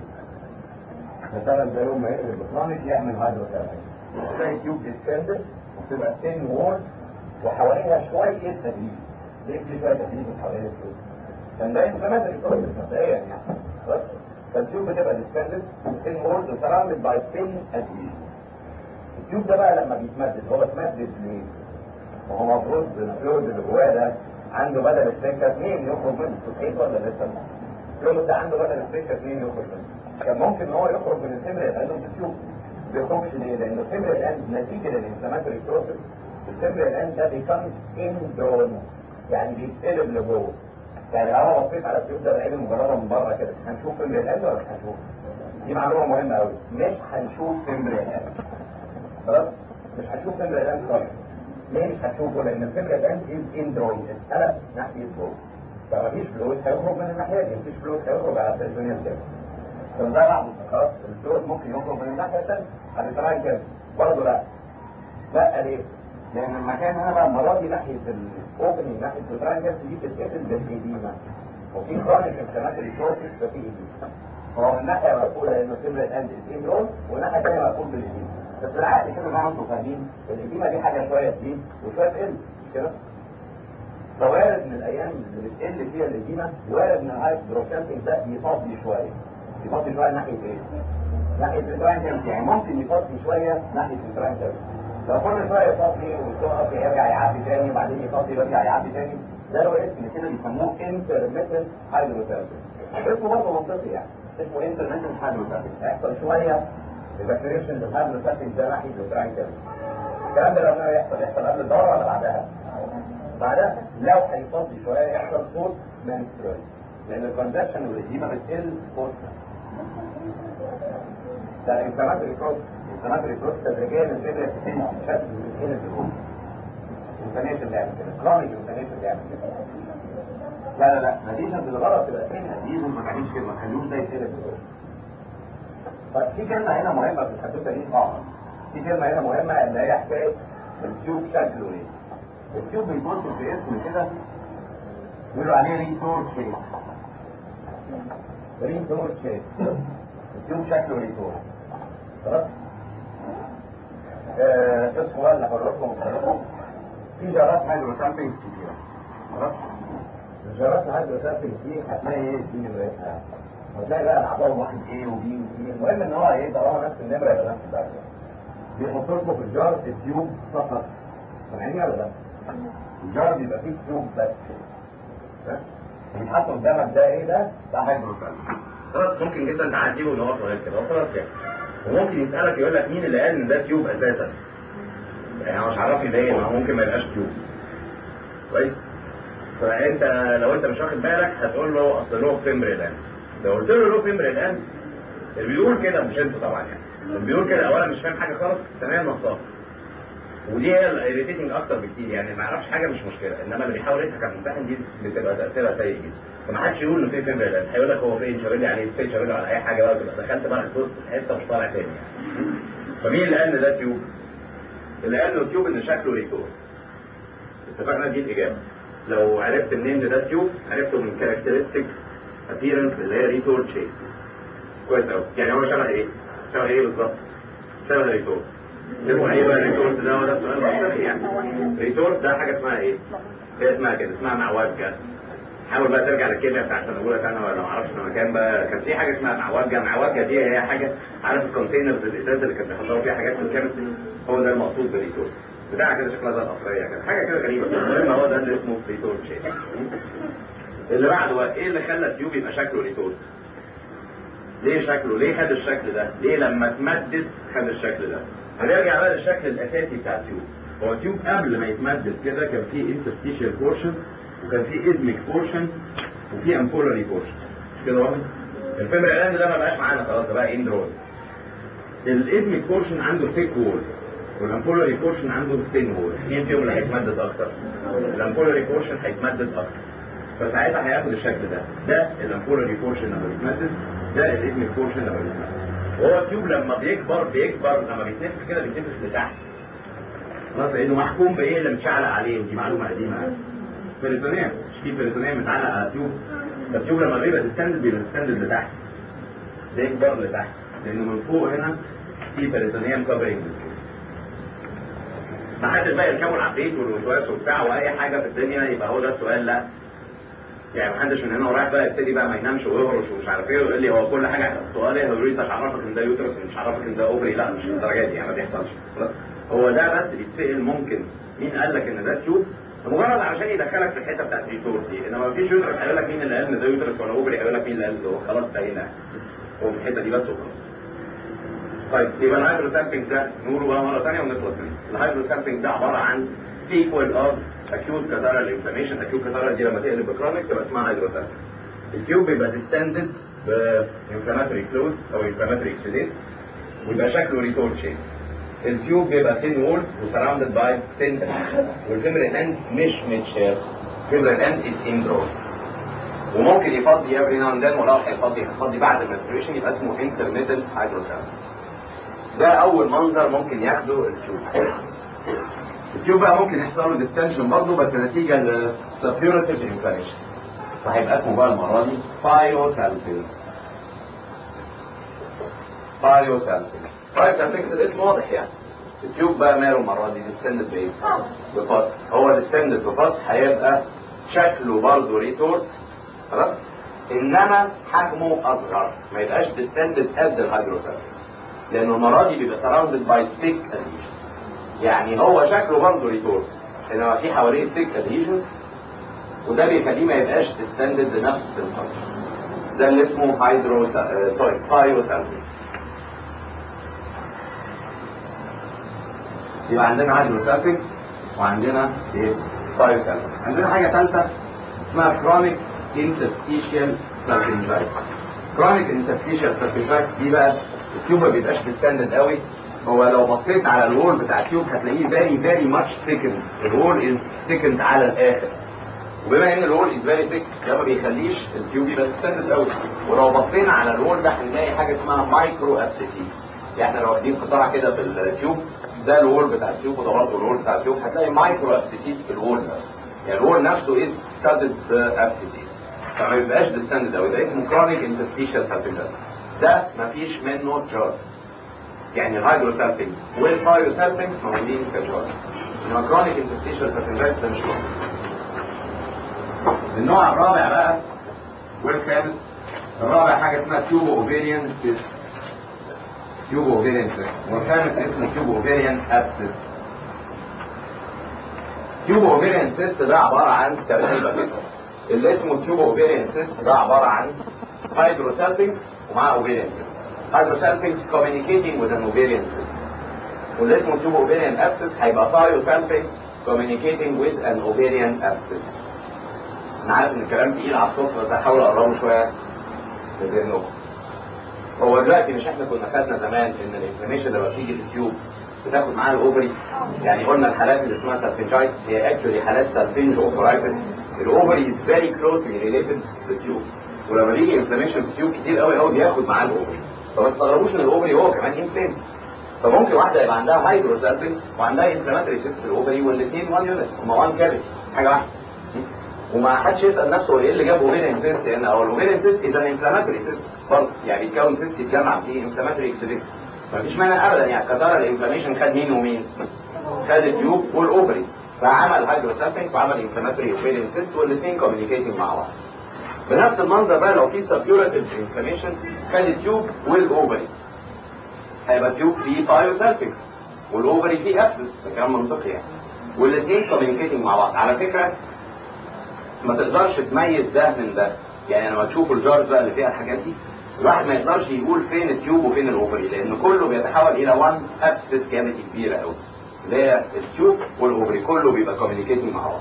مثلا زي يوم ما يقلب بكرونيك يعمل هيدروسالفين تلاقي تيوب ديسكندد وتبقى تين وول وحواليها شويه تدريج ليه في شويه تدريج حوالين التيوب؟ كان ده انفلاماتري بروسيس مبدئيا يعني بس فالتيوب بتبقى ديسكندد تين وول وسراوندد باي تين ادهيشن التيوب ده بقى لما بيتمدد هو اتمدد ليه؟ ما هو المفروض الفلويد اللي جواه ده عنده بدل السكه اثنين يخرج منه صحيح ولا لسه؟ الفلويد ده عنده بدل السكه اثنين يخرج منه كان ممكن ان هو يخرج من الفيمريال لانه في التيوب ما بيخرجش ليه؟ لان الفيمريال اند نتيجه للانفلاماتوري بروسيس الفيمريال اند ده بيكمز اندرون يعني بيتقلب لجوه يعني لو انا بصيت على التيوب ده بعين مجرده من بره كده هنشوف فيمريال اند ولا مش هنشوف؟ دي معلومه مهمه قوي مش هنشوف فيمريال اند خلاص؟ مش هنشوف فيمريال اند خالص ليه مش هتشوفه لان الفكره الان از اندرويد اتقلب ناحيه فوق فمفيش فلويد هيخرج من الناحيه دي مفيش فلويد هيخرج على البريتونيال كده فده بعض الفقرات الفلويد ممكن يخرج من الناحيه الثانيه هتتراجع كده برضه لا لا ليه؟ لان المكان هنا بقى المره دي ناحيه الاوبننج ناحيه التراجل دي بتتقفل بالإديمة وفي كرونيك انفلاماتوري بروسيس ففي إديمة هو من ناحيه مقفوله لانه سيمبل اند اندرون والناحيه الثانيه مقفول بالإديمة بس بالعقل كده زي ما انتم فاهمين الإديمة دي حاجه شويه تزيد وشويه تقل مش كده؟ فوارد من الايام اللي بتقل فيها الإديمة وارد من الهايب دروكانتنج ده يفضي شويه يفضي شويه ناحيه ايه؟ ناحيه الترانكل يعني ممكن يفضي شويه ناحيه الترانكل لو كل شويه يفضي ويقف يرجع يعدي تاني وبعدين يفضي ويرجع يعدي تاني ده له اسم كده بيسموه انترميتنت هايدروثيرابي اسمه برضه منطقي يعني اسمه انترميتنت هايدروثيرابي هيحصل شويه ايفاكيويشن للهايدروثيرابي ده ناحيه الترانكل الكلام ده لما يحصل يحصل قبل الدوره ولا بعدها؟ بعدها لو هيفضي شويه يحصل بوست منسترال لان الكونجكشن والاديمه بتقل بوست ده الانفلاماتوري بروسس الانفلاماتوري بروسس تدريجيا الفكره بتتم بشكل من الدخول الانفلاميشن اللي يعمل كده كرونيك انفلاميشن اللي يعمل كده لا لا لا نتيجه بالغلط تبقى فين هتجيبه ما تعملش كده ما تخليهوش ده يتقلب طيب في كلمه هنا مهمه في الحدوته دي اه في كلمه هنا مهمه اللي هي حكايه التيوب شكله ايه التيوب بيبص في اسم كده يقولوا عليه ريتور شيب ريتور شيب التيوب شكله ريتور خلاص اسمه بقى اللي هقول لكم في جرات هيدروسامبينج كتيرة خلاص الجرات هيدروسامبينج دي هتلاقي ايه دي نمرتها هتلاقي بقى الاعضاء واحد ايه وبي وسي المهم ان هو ايه طالما نفس النمره يبقى نفس الدرجه بيحط لكم في الجار التيوب فقط سامعيني ولا لا؟ الجار بيبقى فيه تيوب بس بيتحط قدامك ده ايه ده؟ ده هيدروسامبينج خلاص ممكن جدا تعديه ونقف لغايه كده وخلاص يعني وممكن يسالك يقول لك مين اللي قال ان ده تيوب اساسا يعني مش عارفني ده ايه ما هو ممكن ما يبقاش تيوب كويس فانت لو انت مش واخد بالك هتقول له اصل له فيمبر الان لو قلت له له فيمبر الان اللي بيقول كده مش انت طبعا يعني اللي بيقول كده اولا مش فاهم حاجه خالص ثانيا نصاب ودي هي الايريتيتنج اكتر بكتير يعني ما يعرفش حاجه مش مشكله انما اللي بيحاول يضحك على الممتحن دي بتبقى تاثيرها سيء جدا فما حدش يقول انه في فيمبر الان هيقول لك هو فين شاور لي عليه فين شاور لي على اي حاجه بقى تبقى دخلت بقى الدوس في حته مش طالع تاني يعني فمين اللي قال ان ده تيوب؟ اللي قال له تيوب ان شكله ريتور اتفقنا دي الاجابه لو عرفت منين ان ده تيوب عرفته من كاركترستيك ابييرنس اللي هي ريتور شيب كويس قوي يعني هو شبه ايه؟ شبه ايه بالظبط؟ شبه ريتور اسمه ايه بقى ريتورت ده هو ده السؤال المنطقي يعني ريتورت ده حاجه اسمها ايه؟ هي اسمها كده اسمها معوجه حاول بقى ترجع للكيمياء بتاعت سنه اولى ثانوي ولا ما اعرفش سنه كام بقى كان في حاجه اسمها معوجه معوجه دي هي حاجه عارف الكونتينرز الازاز اللي كانت بيحطوا فيها حاجات في الكيمستري هو ده المقصود بريتورت بتاع كده شكلها زي القصريه كده حاجه كده غريبه المهم هو ده اللي اسمه ريتورت شيب اللي بعده بقى ايه اللي خلى التيوب يبقى شكله ريتورت ليه شكله ليه خد الشكل ده ليه لما اتمدد خد الشكل ده هنرجع بقى للشكل الاساسي بتاع التيوب هو التيوب قبل ما يتمدد كده كان فيه انترستيشال بورشن وكان فيه ازميك بورشن وفيه امبولاري بورشن مش كده واضح الفيمر الاند ده ما بقاش معانا خلاص ده بقى اندرول الازميك بورشن عنده ثيك وول والامبولاري بورشن عنده ثين وول مين فيهم اللي هيتمدد اكتر الامبولاري بورشن هيتمدد اكتر فساعتها هياخد الشكل ده ده الامبولاري بورشن لما بيتمدد ده الازميك بورشن لما بيتمدد وهو التيوب لما بيكبر بيكبر لما بيتنفس كده بيتنفس لتحت خلاص لانه محكوم بايه اللي متشعلق عليه ودي معلومه قديمه يعني بريتونيوم مش في بريتونيوم متعلق على التيوب التيوب لما بيبقى ديستندد بيبقى ديستندد لتحت بيكبر لتحت لانه من فوق هنا في بريتونيوم كفرنج ما حدش بقى يركبوا العفريت والوسواس وبتاع واي حاجه في الدنيا يبقى هو ده السؤال لا يعني ما حدش من هنا ورايح بقى يبتدي بقى ما ينامش ويهرش ومش عارف ايه ويقول لي هو كل حاجه سؤال ايه هيقول لي مش عرفك ان ده يوترس مش عرفك ان ده اوفري لا مش الدرجات دي يعني ما بيحصلش خلاص هو ده بس بيتسال ممكن مين قال لك ان ده تيوب مجرد علشان يدخلك في الحته بتاعت الدكتور دي انما ما فيش يوترس هيقول لك مين اللي قال ان ده يوترس ولا اوفري هيقول لك مين اللي قال له خلاص بقينا هو في الحته دي بس وخلاص طيب يبقى الهايدرو سامبنج ده نقوله بقى مره ثانيه ونخلص منه الهايدرو سامبنج ده عباره عن سيكوال اوف acute catarrhal inflammation acute catarrhal دي لما تقلب بكرونيك تبقى اسمها هايدرو سامبنج التيوب بيبقى ديستندد بانفلاماتوري فلويد او انفلاماتوري اكسيديت ويبقى شكله ريتورت شيب التيوب بيبقى ثين وول وسراوندد باي ثين والفيمرال اند مش متشال الفيمرال اند از اندرول وممكن يفضي افري ناو اند ولو هيفضي هيفضي بعد الماستريشن يبقى اسمه انترميتنت هايدروسامبنج ده اول منظر ممكن ياخده التيوب التيوب بقى ممكن يحصل له ديستنشن برضه بس نتيجه لسبيورتيف انفلاميشن وهيبقى اسمه بقى المره دي بايوسالفينز بايوسالفينز بايوسالفينز الاسم واضح يعني التيوب بقى ماله المره دي ديستندد بايه؟ بفص هو ديستندد بفص هيبقى شكله برضه ريتورت خلاص انما حجمه اصغر ما يبقاش ديستندد قد الهيدروسالفينز لانه المره دي بيبقى سراوندد باي ثيك اديشن يعني هو شكله برضه ريتورت انما في حواليه ثيك اديشنز وده بيخليه ما يبقاش ديستندد لنفس الفانكشن ده اللي اسمه هيدرو سوري بايوسالفينز يبقى عندنا هيدروسالفينز وعندنا ايه بايوسالفينز عندنا حاجه ثالثه اسمها كرونيك انترستيشيال سالفنجايتس كرونيك انترستيشيال سالفنجايتس دي بقى التيوب ما بيبقاش ديستندد قوي هو لو بصيت على الوول بتاع التيوب هتلاقيه فيري فيري ماتش ثيكند الوول از ثيكند على الاخر وبما ان الوول از فيري ثيك ده ما بيخليش التيوب يبقى ديستندد قوي ولو بصينا على الوول ده هنلاقي حاجه اسمها مايكرو ابسيسيس يعني احنا لو واخدين قطعه كده في التيوب ده الوول بتاع التيوب وده برضه الوول بتاع التيوب هتلاقي مايكرو ابسيسيس في الوول ده يعني الوول نفسه از ستادد ابسيسيس فما بيبقاش ديستندد قوي ده اسمه كرونيك انترستيشال سالفنجايتس ده مفيش منه جار يعني الهيدروسالفينز والبايوسالفينز موجودين كجار انما كرونيك انترستيشال سالفنجايتس ده مش كرونيك النوع الرابع بقى والخامس الرابع حاجه اسمها تيوب اوفيريان سيست تيوب اوفيريان سيست والخامس اسمه تيوب اوفيريان ابسس تيوب اوفيريان سيست ده عباره عن تركيبه كده اللي اسمه تيوب اوفيريان سيست ده عباره عن هيدروسالفينز ومعاه اوفيريان سيست hydrosalpinx communicating with an ovarian system واللي اسمه tube ovarian abscess هيبقى thiosalpinx communicating with an ovarian abscess انا عارف ان الكلام تقيل على الصوت بس هحاول اقربه شويه لذهنكم هو دلوقتي مش احنا كنا خدنا زمان ان الانفلاميشن لما بتيجي في التيوب بتاخد معاها الاوفري يعني قلنا الحالات اللي اسمها سالفنجايتس هي اكشولي حالات سالفنج اوفرايتس الاوفري از فيري كلوزلي ريليتد للتيوب ولما بيجي انفلاميشن في التيوب كتير قوي قوي بياخد معاه الاوفري فما تستغربوش ان الاوفري هو كمان انفلام فممكن واحده يبقى عندها هايدروسالفنس وعندها انفلاماتوري سيست في الاوفري والاثنين وان يونت هما وان كابت حاجه واحده وما حدش يسال نفسه ايه اللي جاب اوفيريان سيست هنا او الاوفيريان سيست اذا انفلاماتوري سيست برضه يعني يتكون سيست يتجمع فيه انفلاماتوري اكسيديت مفيش مانع ابدا يعني كتر الانفلاميشن خد مين ومين خد التيوب والاوفري فعمل هايدروسالفنس وعمل انفلاماتوري اوفيريان سيست والاثنين كوميونيكيتنج مع بعض بنفس المنظر بقى لو في سبيوراتيف انفلاميشن كان التيوب والاوفري هيبقى التيوب فيه بايوسالفيكس والاوفري فيه ابسس ده كلام منطقي يعني والاثنين كوميونيكيتنج مع بعض على فكره ما تقدرش تميز ده من ده يعني لما تشوفوا الجارز بقى اللي فيها الحاجات دي الواحد ما يقدرش يقول فين التيوب وفين الاوفري لان كله بيتحول الى وان ابسس كافيتي كبيره قوي اللي هي التيوب والاوفري كله بيبقى كوميونيكيتنج مع بعض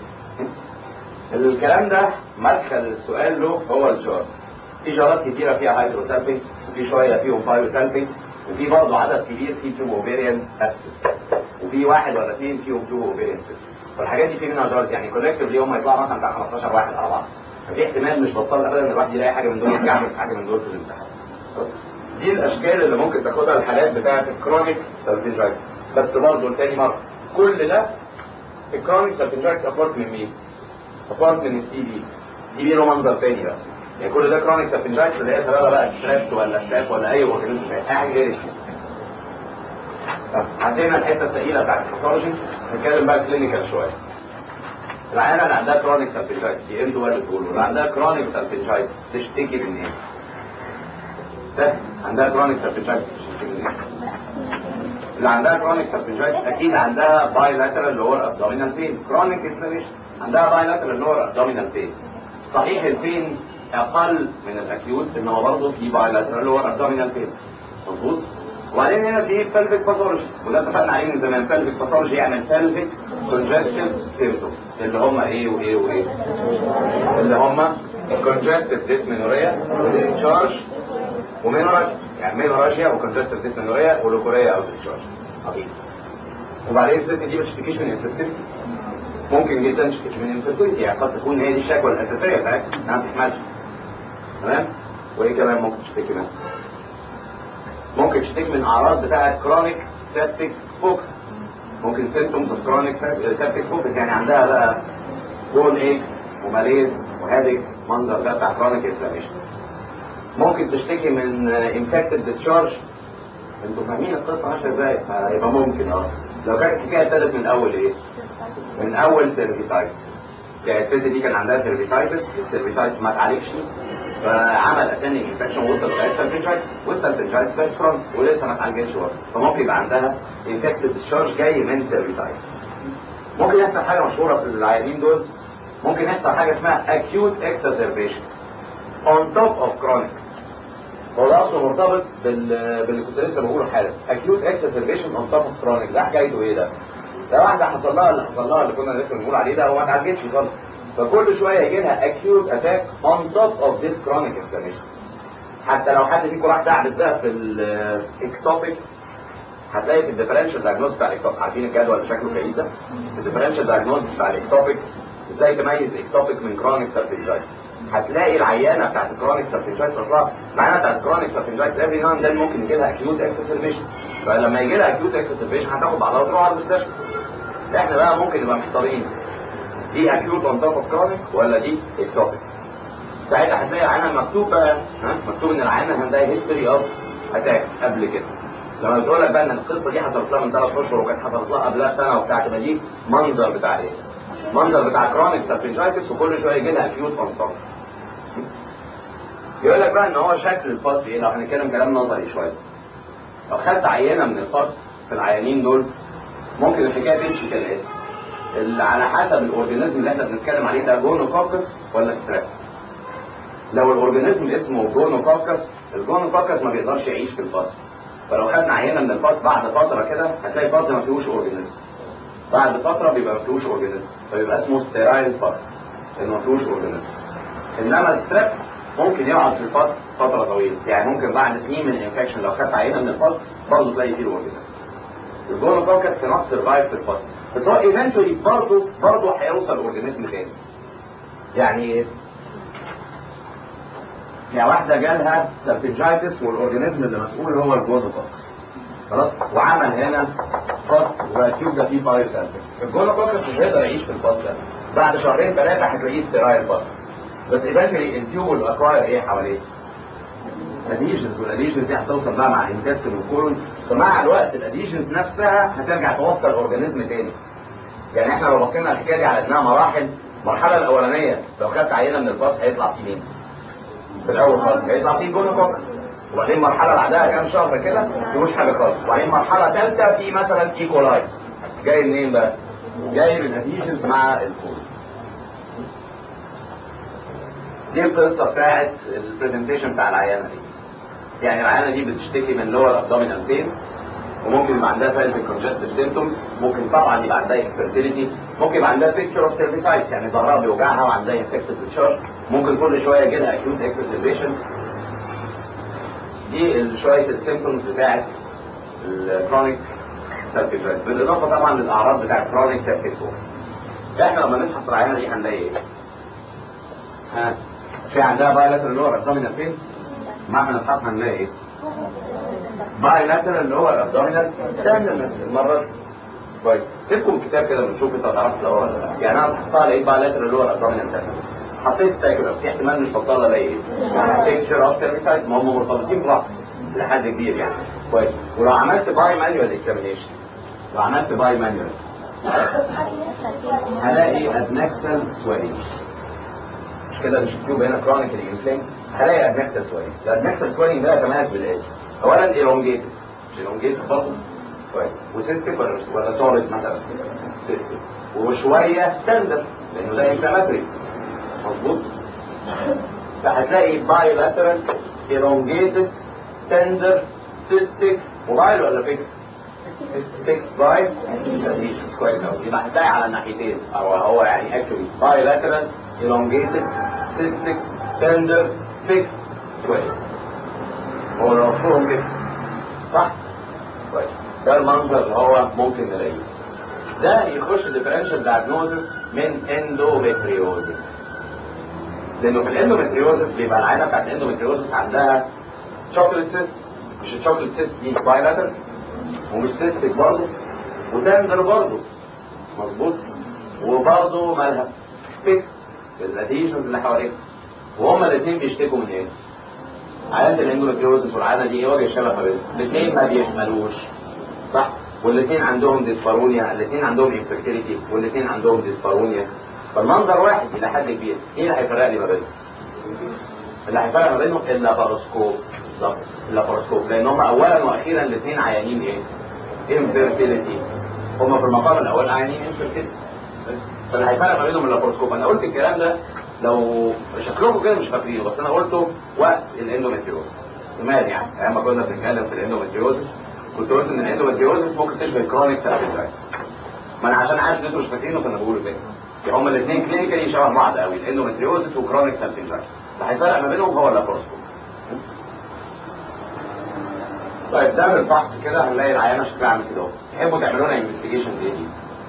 الكلام ده مدخل السؤال له هو الجار في جارات كتيره فيها هيدروسالفينج وفي شويه فيهم بايوسالفينج وفي برضه عدد كبير فيه تيوب اوفيريان ابسس وفي واحد ولا اثنين فيهم تيوب اوفيريان سيست والحاجات دي في منها جارز يعني كولكتيفلي هم يطلعوا مثلا بتاع 15 واحد على بعض ففي احتمال مش بطال ابدا ان الواحد يلاقي حاجه من دول يتكعبل في حاجه من دول في الامتحان دي الاشكال اللي ممكن تاخدها الحالات بتاعه الكرونيك سالفنجايتس بس برضه تاني مره كل ده الكرونيك سالفنجايتس ابارت من مين؟ ابارت من التي بي دي له منظر تاني بقى يعني كل ده كرونيك سبنجايتس اللي هي سببها بقى ستريبت ولا ستاف ولا اي اورجانيزم تاني اي حاجه غير طب عندنا الحته الثقيله بتاعت الباثولوجي نتكلم بقى كلينيكال شويه العيانه اللي عندها كرونيك سبنجايتس دي انتوا ولا تقولوا اللي عندها كرونيك سبنجايتس تشتكي من ايه؟ ده عندها كرونيك سبنجايتس تشتكي من ايه؟ اللي عندها كرونيك سبنجايتس اكيد عندها بايلاترال لور ابدومينال بين كرونيك انفلاميشن عندها بايلاترال لور ابدومينال بين صحيح البين اقل من الاكيوت ان هو برضه في بايلاترال لور ابدومينال بين مظبوط وبعدين هنا في pelvic باثولوجي وده اتفقنا عليه من زمان pelvic باثولوجي يعمل pelvic congestive symptoms اللي هم ايه وايه وايه اللي هم congestive dysmenorrhea discharge ومينوراجيا يعني مينوراجيا وكونجستيف ديسمنوريا ولوكوريا او ديسشارج عظيم وبعدين الست دي ما تشتكيش من انفيرتيلتي ممكن جدا تشتكي من انفيرتيلتي يعني قد تكون هي دي الشكوى الاساسيه بتاعتها انها ما بتحملش تمام وايه كمان ممكن تشتكي منها ممكن تشتكي من اعراض بتاعه كرونيك سيبتيك فوكس ممكن سيمتومز اوف كرونيك سيبتيك فوكس يعني عندها بقى بون ايكس وماليز وهادك منظر ده بتاع كرونيك انفلاميشن ممكن تشتكي من انفكتد ديسشارج انتوا فاهمين القصه ماشيه ازاي فيبقى ممكن اه لو كانت الحكايه ابتدت من اول ايه من اول سيرفيسايتس يعني الست دي كان عندها سيرفيسايتس السيرفيسايتس ما اتعالجش فعمل اساسا انفكشن وصل لغايه سيرفيسايتس والسيرفيسايتس بقت كرونيك ولسه ما اتعالجتش برضه فممكن يبقى عندها انفكتد ديسشارج جاي من سيرفيسايتس ممكن يحصل حاجه مشهوره في العيانين دول ممكن يحصل حاجه اسمها acute exacerbation on top of chronic هو ده اصله مرتبط بال باللي كنت لسه بقوله حالا acute exacerbation on top of chronic ده حكايته ايه ده؟ ده واحده حصل لها اللي حصل لها اللي كنا لسه بنقول عليه ده هو ما اتعالجتش خالص فكل شويه يجي لها acute attack on top of this chronic inflammation حتى لو حد فيكم راح دعبس ده في الاكتوبيك هتلاقي في الديفرنشال دايجنوز بتاع الاكتوبيك عارفين الجدول اللي شكله كئيب ده؟ الديفرنشال دايجنوز بتاع الاكتوبيك ازاي تميز اكتوبيك من كرونيك سيرفيجايتس هتلاقي العيانه بتاعت الكرونيك سيرفيجايتس اصلا العيانه بتاعت الكرونيك سيرفيجايتس افري ناو ده ممكن يجي لها اكيوت اكسسربيشن فلما يجي لها اكيوت اكسسربيشن هتاخد بعضها وتروح على المستشفى احنا بقى ممكن نبقى محتارين دي اكيوت اون توب اوف كرونيك ولا دي اكتوبيك ساعتها هتلاقي العيانه مكتوب بقى ها مكتوب ان العيانه عندها هيستوري اوف اتاكس قبل كده لما بتقول لك بقى ان القصه دي حصلت لها من ثلاث اشهر وكانت حصلت لها قبلها بسنه وبتاع تبقى دي منظر بتاع ايه؟ منظر بتاع كرونيك سيرفيجايتس وكل شويه يجي لها اكيوت اون توب يقول لك بقى ان هو شكل الفصل ايه لو هنتكلم كلام نظري شويه لو خدت عينه من الفصل في العيانين دول ممكن الحكايه تمشي كالاتي اللي على حسب الاورجانيزم اللي احنا بنتكلم عليه ده جونوكوكس ولا ستراب لو الاورجانيزم اسمه جونوكوكس الجونوكوكس ما بيقدرش يعيش في الفصل فلو خدنا عينه من الفصل بعد فتره كده هتلاقي الفصل ما فيهوش اورجانيزم بعد فتره بيبقى ما فيهوش اورجانيزم فبيبقى اسمه ستيرايل فصل لانه ما فيهوش اورجانيزم انما الستراب ممكن يقعد في الفصل فترة طويلة يعني ممكن بعد سنين من الانفكشن لو خدت عينة من الفصل برضه تلاقي فيه الاورجانيزم الجونوكوكس كانت سرفايف في الفصل بس هو ايفنتولي برضه برضه هيوصل اورجانيزم تاني يعني ايه؟ يعني واحدة جالها سيرفنجايتس والاورجانيزم اللي مسؤول هو الجونوكوكس خلاص وعمل هنا فصل وتيوب ده فيه بايو الجونوكوكس مش هيقدر يعيش في الفصل ده بعد شهرين ثلاثة هتلاقيه ستيرايل فصل بس ايفنتولي التيوب والاكواير ايه حواليه اديشنز والاديشنز دي هتوصل بقى مع الانتستين والكولون فمع الوقت الاديشنز نفسها هترجع توصل اورجانيزم تاني يعني احنا لو بصينا على الحكايه دي على انها مراحل المرحله الاولانيه لو خدت عينه من الفصل هيطلع فيه مين؟ في الاول خالص هيطلع فيه جونوكوكس وبعدين مرحله بعدها كام شهر كده مفيهوش حاجه خالص وبعدين مرحله ثالثه في مثلا ايكولاي جاي منين بقى؟ جاي من الاديشنز مع الكولون دي القصه بتاعت البرزنتيشن بتاع العيانه دي يعني العيانه دي بتشتكي من لور ابدومينال بين وممكن يبقى عندها فالف كونجستيف سيمتومز ممكن طبعا يبقى عندها انفيرتيليتي ممكن يبقى عندها بيكتشر اوف سيرفيسايتس يعني ظهرها بيوجعها وعندها انفكتد ديتشارج ممكن كل شويه يجي لها اكيوت اكسسربيشن دي شويه السيمتومز بتاعت الكرونيك سيرفيسايتس بالاضافه طبعا للاعراض بتاعت كرونيك سيرفيسايتس احنا لما نفحص العيانه دي هنلاقي ايه؟ ها في عندها بايلاترال لور ابدومينال بين ما احنا نفحصها هنلاقي ايه؟ بايلاترال لور ابدومينال تندرنس المره دي كويس تكتب الكتاب كده ونشوف انت هتعرف تلاقوها ولا لا يعني انا فحصتها لقيت بايلاترال لور ابدومينال تندرنس حطيت ستاجرام في احتمال مش بطال الاقي ايه؟ بيكتشر اوف سيرفيسايز ما هم مرتبطين ببعض لحد كبير يعني كويس ولو عملت باي مانيوال اكزامينيشن لو عملت باي مانيوال هلاقي ادنكسل سويلنج مش كده مش التيوب هنا كرونيكلي انفلام هلاقي ادنكسل سويلنج الادنكسل سويلنج ده يتميز بالايه؟ اولا ايلونجيتد مش ايلونجيتد برضه كويس وسيستيك ولا ولا سوليد مثلا سيستيك وشويه تندر لانه ده انفلاماتوري مظبوط فهتلاقي باي لاترال elongated tender cystic موبايل ولا فيكس فيكس باي كويس قوي يبقى هتلاقي على الناحيتين او هو يعني اكشولي باي لاترال elongated cystic tender fixed كويس هو لو مفهوم كده صح كويس ده المنظر اللي هو ممكن نلاقيه ده يخش ديفرنشال دايجنوزس من اندوميتريوزس لانه في الاندوميتريوزس بيبقى العينه بتاعت الاندوميتريوزس عندها شوكليت سيست مش الشوكليت سيست دي بايلاتر ومش سيستك برضه وتندر برضه مظبوط وبرضه مالها فيكس الاديشنز اللي حواليها وهما الاثنين بيشتكوا من ايه؟ عيانة الاندوميتريوزس والعيانة دي ايه وجه الشبه ما بينهم؟ الاثنين ما بيحملوش صح؟ والاثنين عندهم ديسبارونيا الاثنين عندهم انفيرتيليتي والاثنين عندهم ديسبارونيا فالمنظر واحد الى حد كبير ايه اللي هيفرق لي ما بينهم؟ اللي هيفرق ما بينهم اللاباروسكوب بالظبط اللاباروسكوب لان هم اولا واخيرا الاثنين عيانين ايه؟ انفيرتيليتي هم في المقام الاول عيانين انفيرتيليتي فاللي هيفرق ما بينهم اللاباروسكوب انا قلت الكلام ده لو شكلكم كده مش فاكرينه بس انا قلته وقت الاندوميتريوز زمان يعني ايام ما كنا بنتكلم في الاندوميتريوز كنت قلت ان الاندوميتريوز ممكن تشبه كرونيك سيرفيترايتس ما انا عشان عارف ان انتوا مش فاكرينه فانا بقوله تاني يعني هما الاثنين كلينيكالي شبه بعض قوي الاندوميتريوز وكرونيك سيرفيترايتس اللي هيفرق ما بينهم هو اللاباروسكوب طيب ده بالفحص كده هنلاقي العيانه شكلها عامل كده اهو تحبوا تعملوا لنا انفستيجيشن ايه دي؟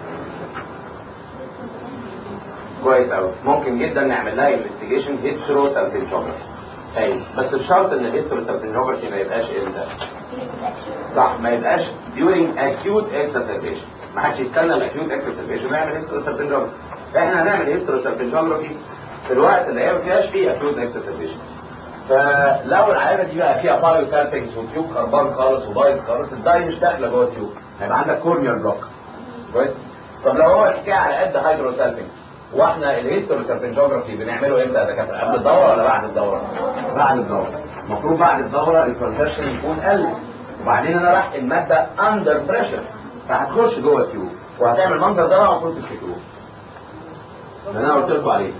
كويس قوي ممكن جدا نعمل لها انفستيجيشن هيسترو سالفنجوجرافي ايوه بس بشرط ان الهيسترو سالفنجوجرافي ما يبقاش امتى صح ما يبقاش during acute exacerbation ما حدش يستنى الاكيوت exacerbation ويعمل هيسترو سالفنجوجرافي احنا هنعمل هيسترو سالفنجوجرافي في الوقت اللي هي ما فيهاش فيه acute exacerbation فلو العيانه دي بقى فيها بايو سالفنجز وتيوب خربان خالص وبايظ خالص الداي مش داخله جوه التيوب هيبقى عندك كورنيال بلوك كويس طب لو هو الحكايه على قد هيدرو سالفنج واحنا الهيستوري سيرفنجوجرافي بنعمله امتى يا دكاتره قبل الدوره ولا بعد الدوره بعد الدوره المفروض بعد الدوره الكونتراكشن يكون قل وبعدين انا راح الماده اندر بريشر فهتخش جوه التيوب وهتعمل المنظر ده المفروض تفتكروه اللي انا قلت لكم عليه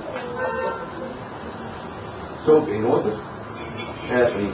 سوب ان ووتر شايف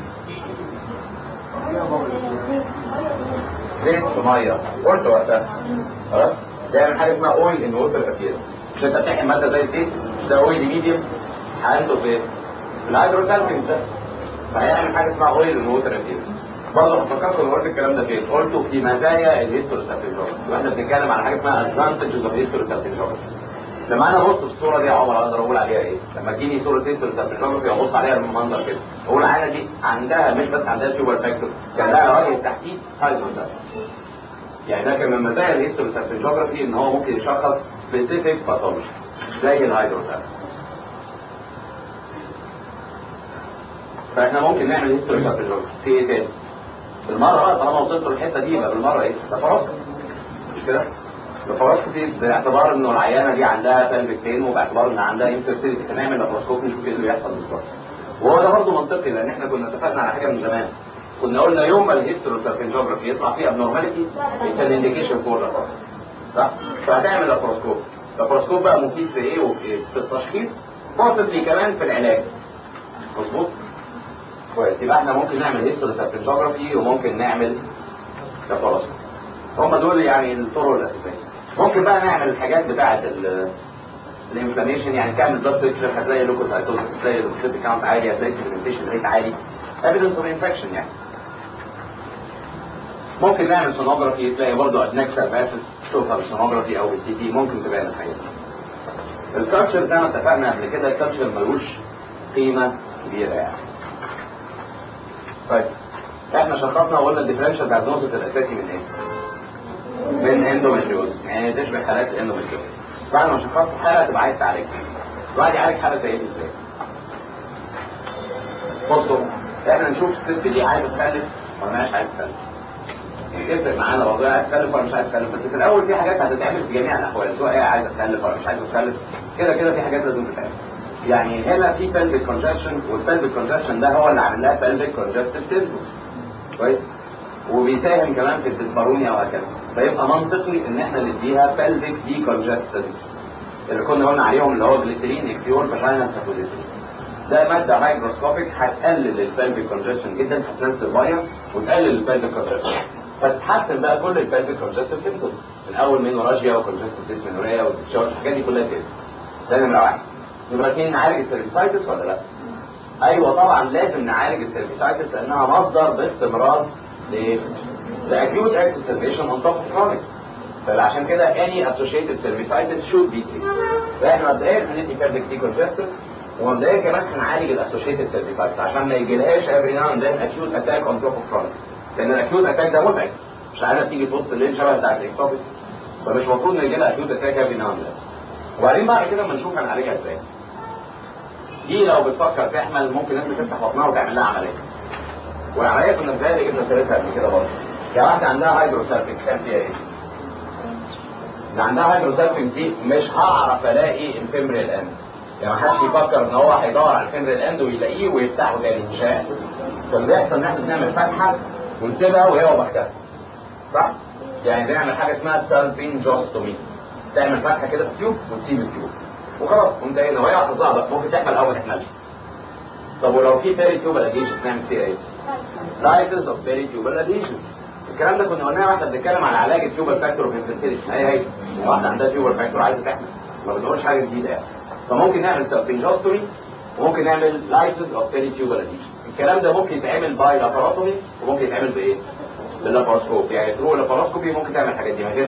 زيت في ميه قلت وقتها خلاص بيعمل حاجه اسمها اويل ان ووتر ابيرنس مش انت بتحقن ماده زي الزيت مش ده اويل ميديوم حقنته في في الهيدروسالفنج ده فهيعمل حاجه اسمها اويل ان ووتر ابيرنس برضه هفكركم قلت الكلام ده فين قلته في مزايا الهيستوروسالفنجوجرافي واحنا بنتكلم على حاجه اسمها ادفانتجز اوف هيستوروسالفنجوجرافي لما انا ابص في الصوره دي يا عمر اقدر اقول عليها ايه لما تجيني صوره هيستوروسالفنجوجرافي ابص عليها بالمنظر كده اقول العينه دي عندها مش بس عندها تيوبر فاكتور كان لها راجل تحديد هيدروسالفنج يعني ده كان من مزايا الهيستوروسالفنجوجرافي ان هو ممكن يشخص سبيسيفيك باثولوجي زي الهيدروسالفنج فاحنا ممكن نعمل هيستوروسالفنجوجرافي في ايه تاني؟ بالمره بقى طالما وصلت للحته دي يبقى بالمره ايه؟ لاباروسكوبي مش كده؟ لاباروسكوبي باعتبار انه العيانه دي عندها بلفيك بين وباعتبار ان عندها انفيرتيليتي هنعمل لاباروسكوبي نشوف ايه اللي بيحصل بالظبط وهو ده برضه منطقي لان احنا كنا اتفقنا على حاجه من زمان كنا قلنا يوم ما الهيستوروسالفنجوجرافي يطلع فيه ابنورماليتي كان انديكيشن فور لاباروسكوبي صح؟ فهتعمل لاباروسكوب لاباروسكوب بقى مفيد في ايه وفي ايه؟ في التشخيص possibly كمان في العلاج مظبوط؟ كويس يبقى احنا ممكن نعمل هيستوروسالفنجوجرافي وممكن نعمل لاباروسكوب هم دول يعني الطرق الاساسيه ممكن بقى نعمل الحاجات بتاعه الانفلاميشن يعني تعمل بلاد بريشر هتلاقي لوكوسايتوز هتلاقي لوكوسيتيك كاونت عالي هتلاقي سيجمنتيشن ريت عالي ايفيدنس اوف انفكشن يعني ممكن نعمل سونوجرافي تلاقي برضه ادنكس سيرفاسس تشوفها بالسونوجرافي او بالسي تي ممكن تبان الحاجات دي الكالتشر زي ما اتفقنا قبل كده الكالتشر ملوش قيمه كبيره يعني طيب احنا شخصنا وقلنا الديفرنشال دايجنوستس الاساسي من ايه؟ من اندوميتريوز يعني تشبه حالات الاندوميتريوز بعد ما شخصت حاله تبقى عايز تعالجها الواحد يعالج حاله زي دي ازاي؟ بصوا احنا نشوف الست دي عايزه تخلف ولا مش عايزه تخلف يعني يفرق معانا والله عايز تخلف ولا مش عايز تخلف بس في الاول في حاجات هتتعمل في جميع الاحوال سواء هي عايزه تخلف ولا مش عايزه تخلف كده كده في حاجات لازم تتعمل يعني هنا في pelvic congestion والpelvic congestion ده هو اللي عامل لها pelvic congestive syndrome كويس وبيساهم كمان في الديسبارونيا وهكذا فيبقى منطقي ان احنا نديها pelvic decongestants اللي كنا قلنا عليهم اللي هو جليسرين اكتيور فاجينا سابوزيتوري ده ماده هايدروسكوبيك هتقلل البلفيك كونجكشن جدا هتنزل الميه وتقلل البلفيك كونجكشن فتحسن بقى كل البلفيك كونجكشن سيمبتوم من اول مينوراجيا وكونجكشن ديسمينوريا والديتشارج الحاجات دي كلها كده ده نمره واحد نمره اثنين نعالج السيرفيسايتس ولا لا؟ ايوه طبعا لازم نعالج السيرفيسايتس لانها مصدر باستمرار ل لاكيوت اكسسربيشن اون توب اوف كرونيك فعشان كده any associated cervicitis should be treated فاحنا مبدئيا هندي كارديك ديكونجستر ومبدئيا كمان هنعالج الاسوشيتد سيرفيسايتس عشان ما يجيلهاش every now and then acute attack on top of chronic لان الاكيوت اتاك ده مزعج مش عارفه تيجي في وسط الليل شبه بتاعت الاكتوبيك فمش المفروض ان يجيلها acute attack every now and then وبعدين بعد كده اما نشوف هنعالجها ازاي دي لو بتفكر تحمل ممكن انت تفتح بطنها وتعمل لها عمليه والعمليه كنا بنتهيألي جبنا سيرتها قبل كده برضه كان واحده عندها هايدروسالفيك كان فيها ايه؟ اللي عندها هايدروسالفيك دي مش هعرف الاقي الفيمريال اند يعني ما حدش يفكر ان هو هيدور على الفيمريال اند ويلاقيه ويفتحه تاني مش هيحصل فاللي بيحصل ان احنا بنعمل فتحه ونسيبها وهي وبختها صح؟ يعني بنعمل حاجه اسمها سالفين جوستومي تعمل فتحه كده في التيوب وتسيب التيوب وخلاص وانتهينا وهي حظها بقى ممكن تحمل او ما تحملش طب ولو في بيري تيوبال اديشن نعمل فيها ايه؟ لايسنس اوف بيري تيوبال اديشن الكلام ده كنا قلناه واحنا بنتكلم على علاج التيوبال فاكتور اوف انفنتيليشن هي هي يعني واحده عندها تيوبال فاكتور عايزه تحمل ما بنقولش حاجه جديده يعني فممكن نعمل سالفنجوستومي وممكن نعمل لايسنس اوف بيري تيوبال اديشن الكلام ده ممكن يتعمل باي لاباروتومي وممكن يتعمل بايه؟ باللاباروسكوب يعني تروح لاباروسكوبي ممكن تعمل الحاجات دي من غير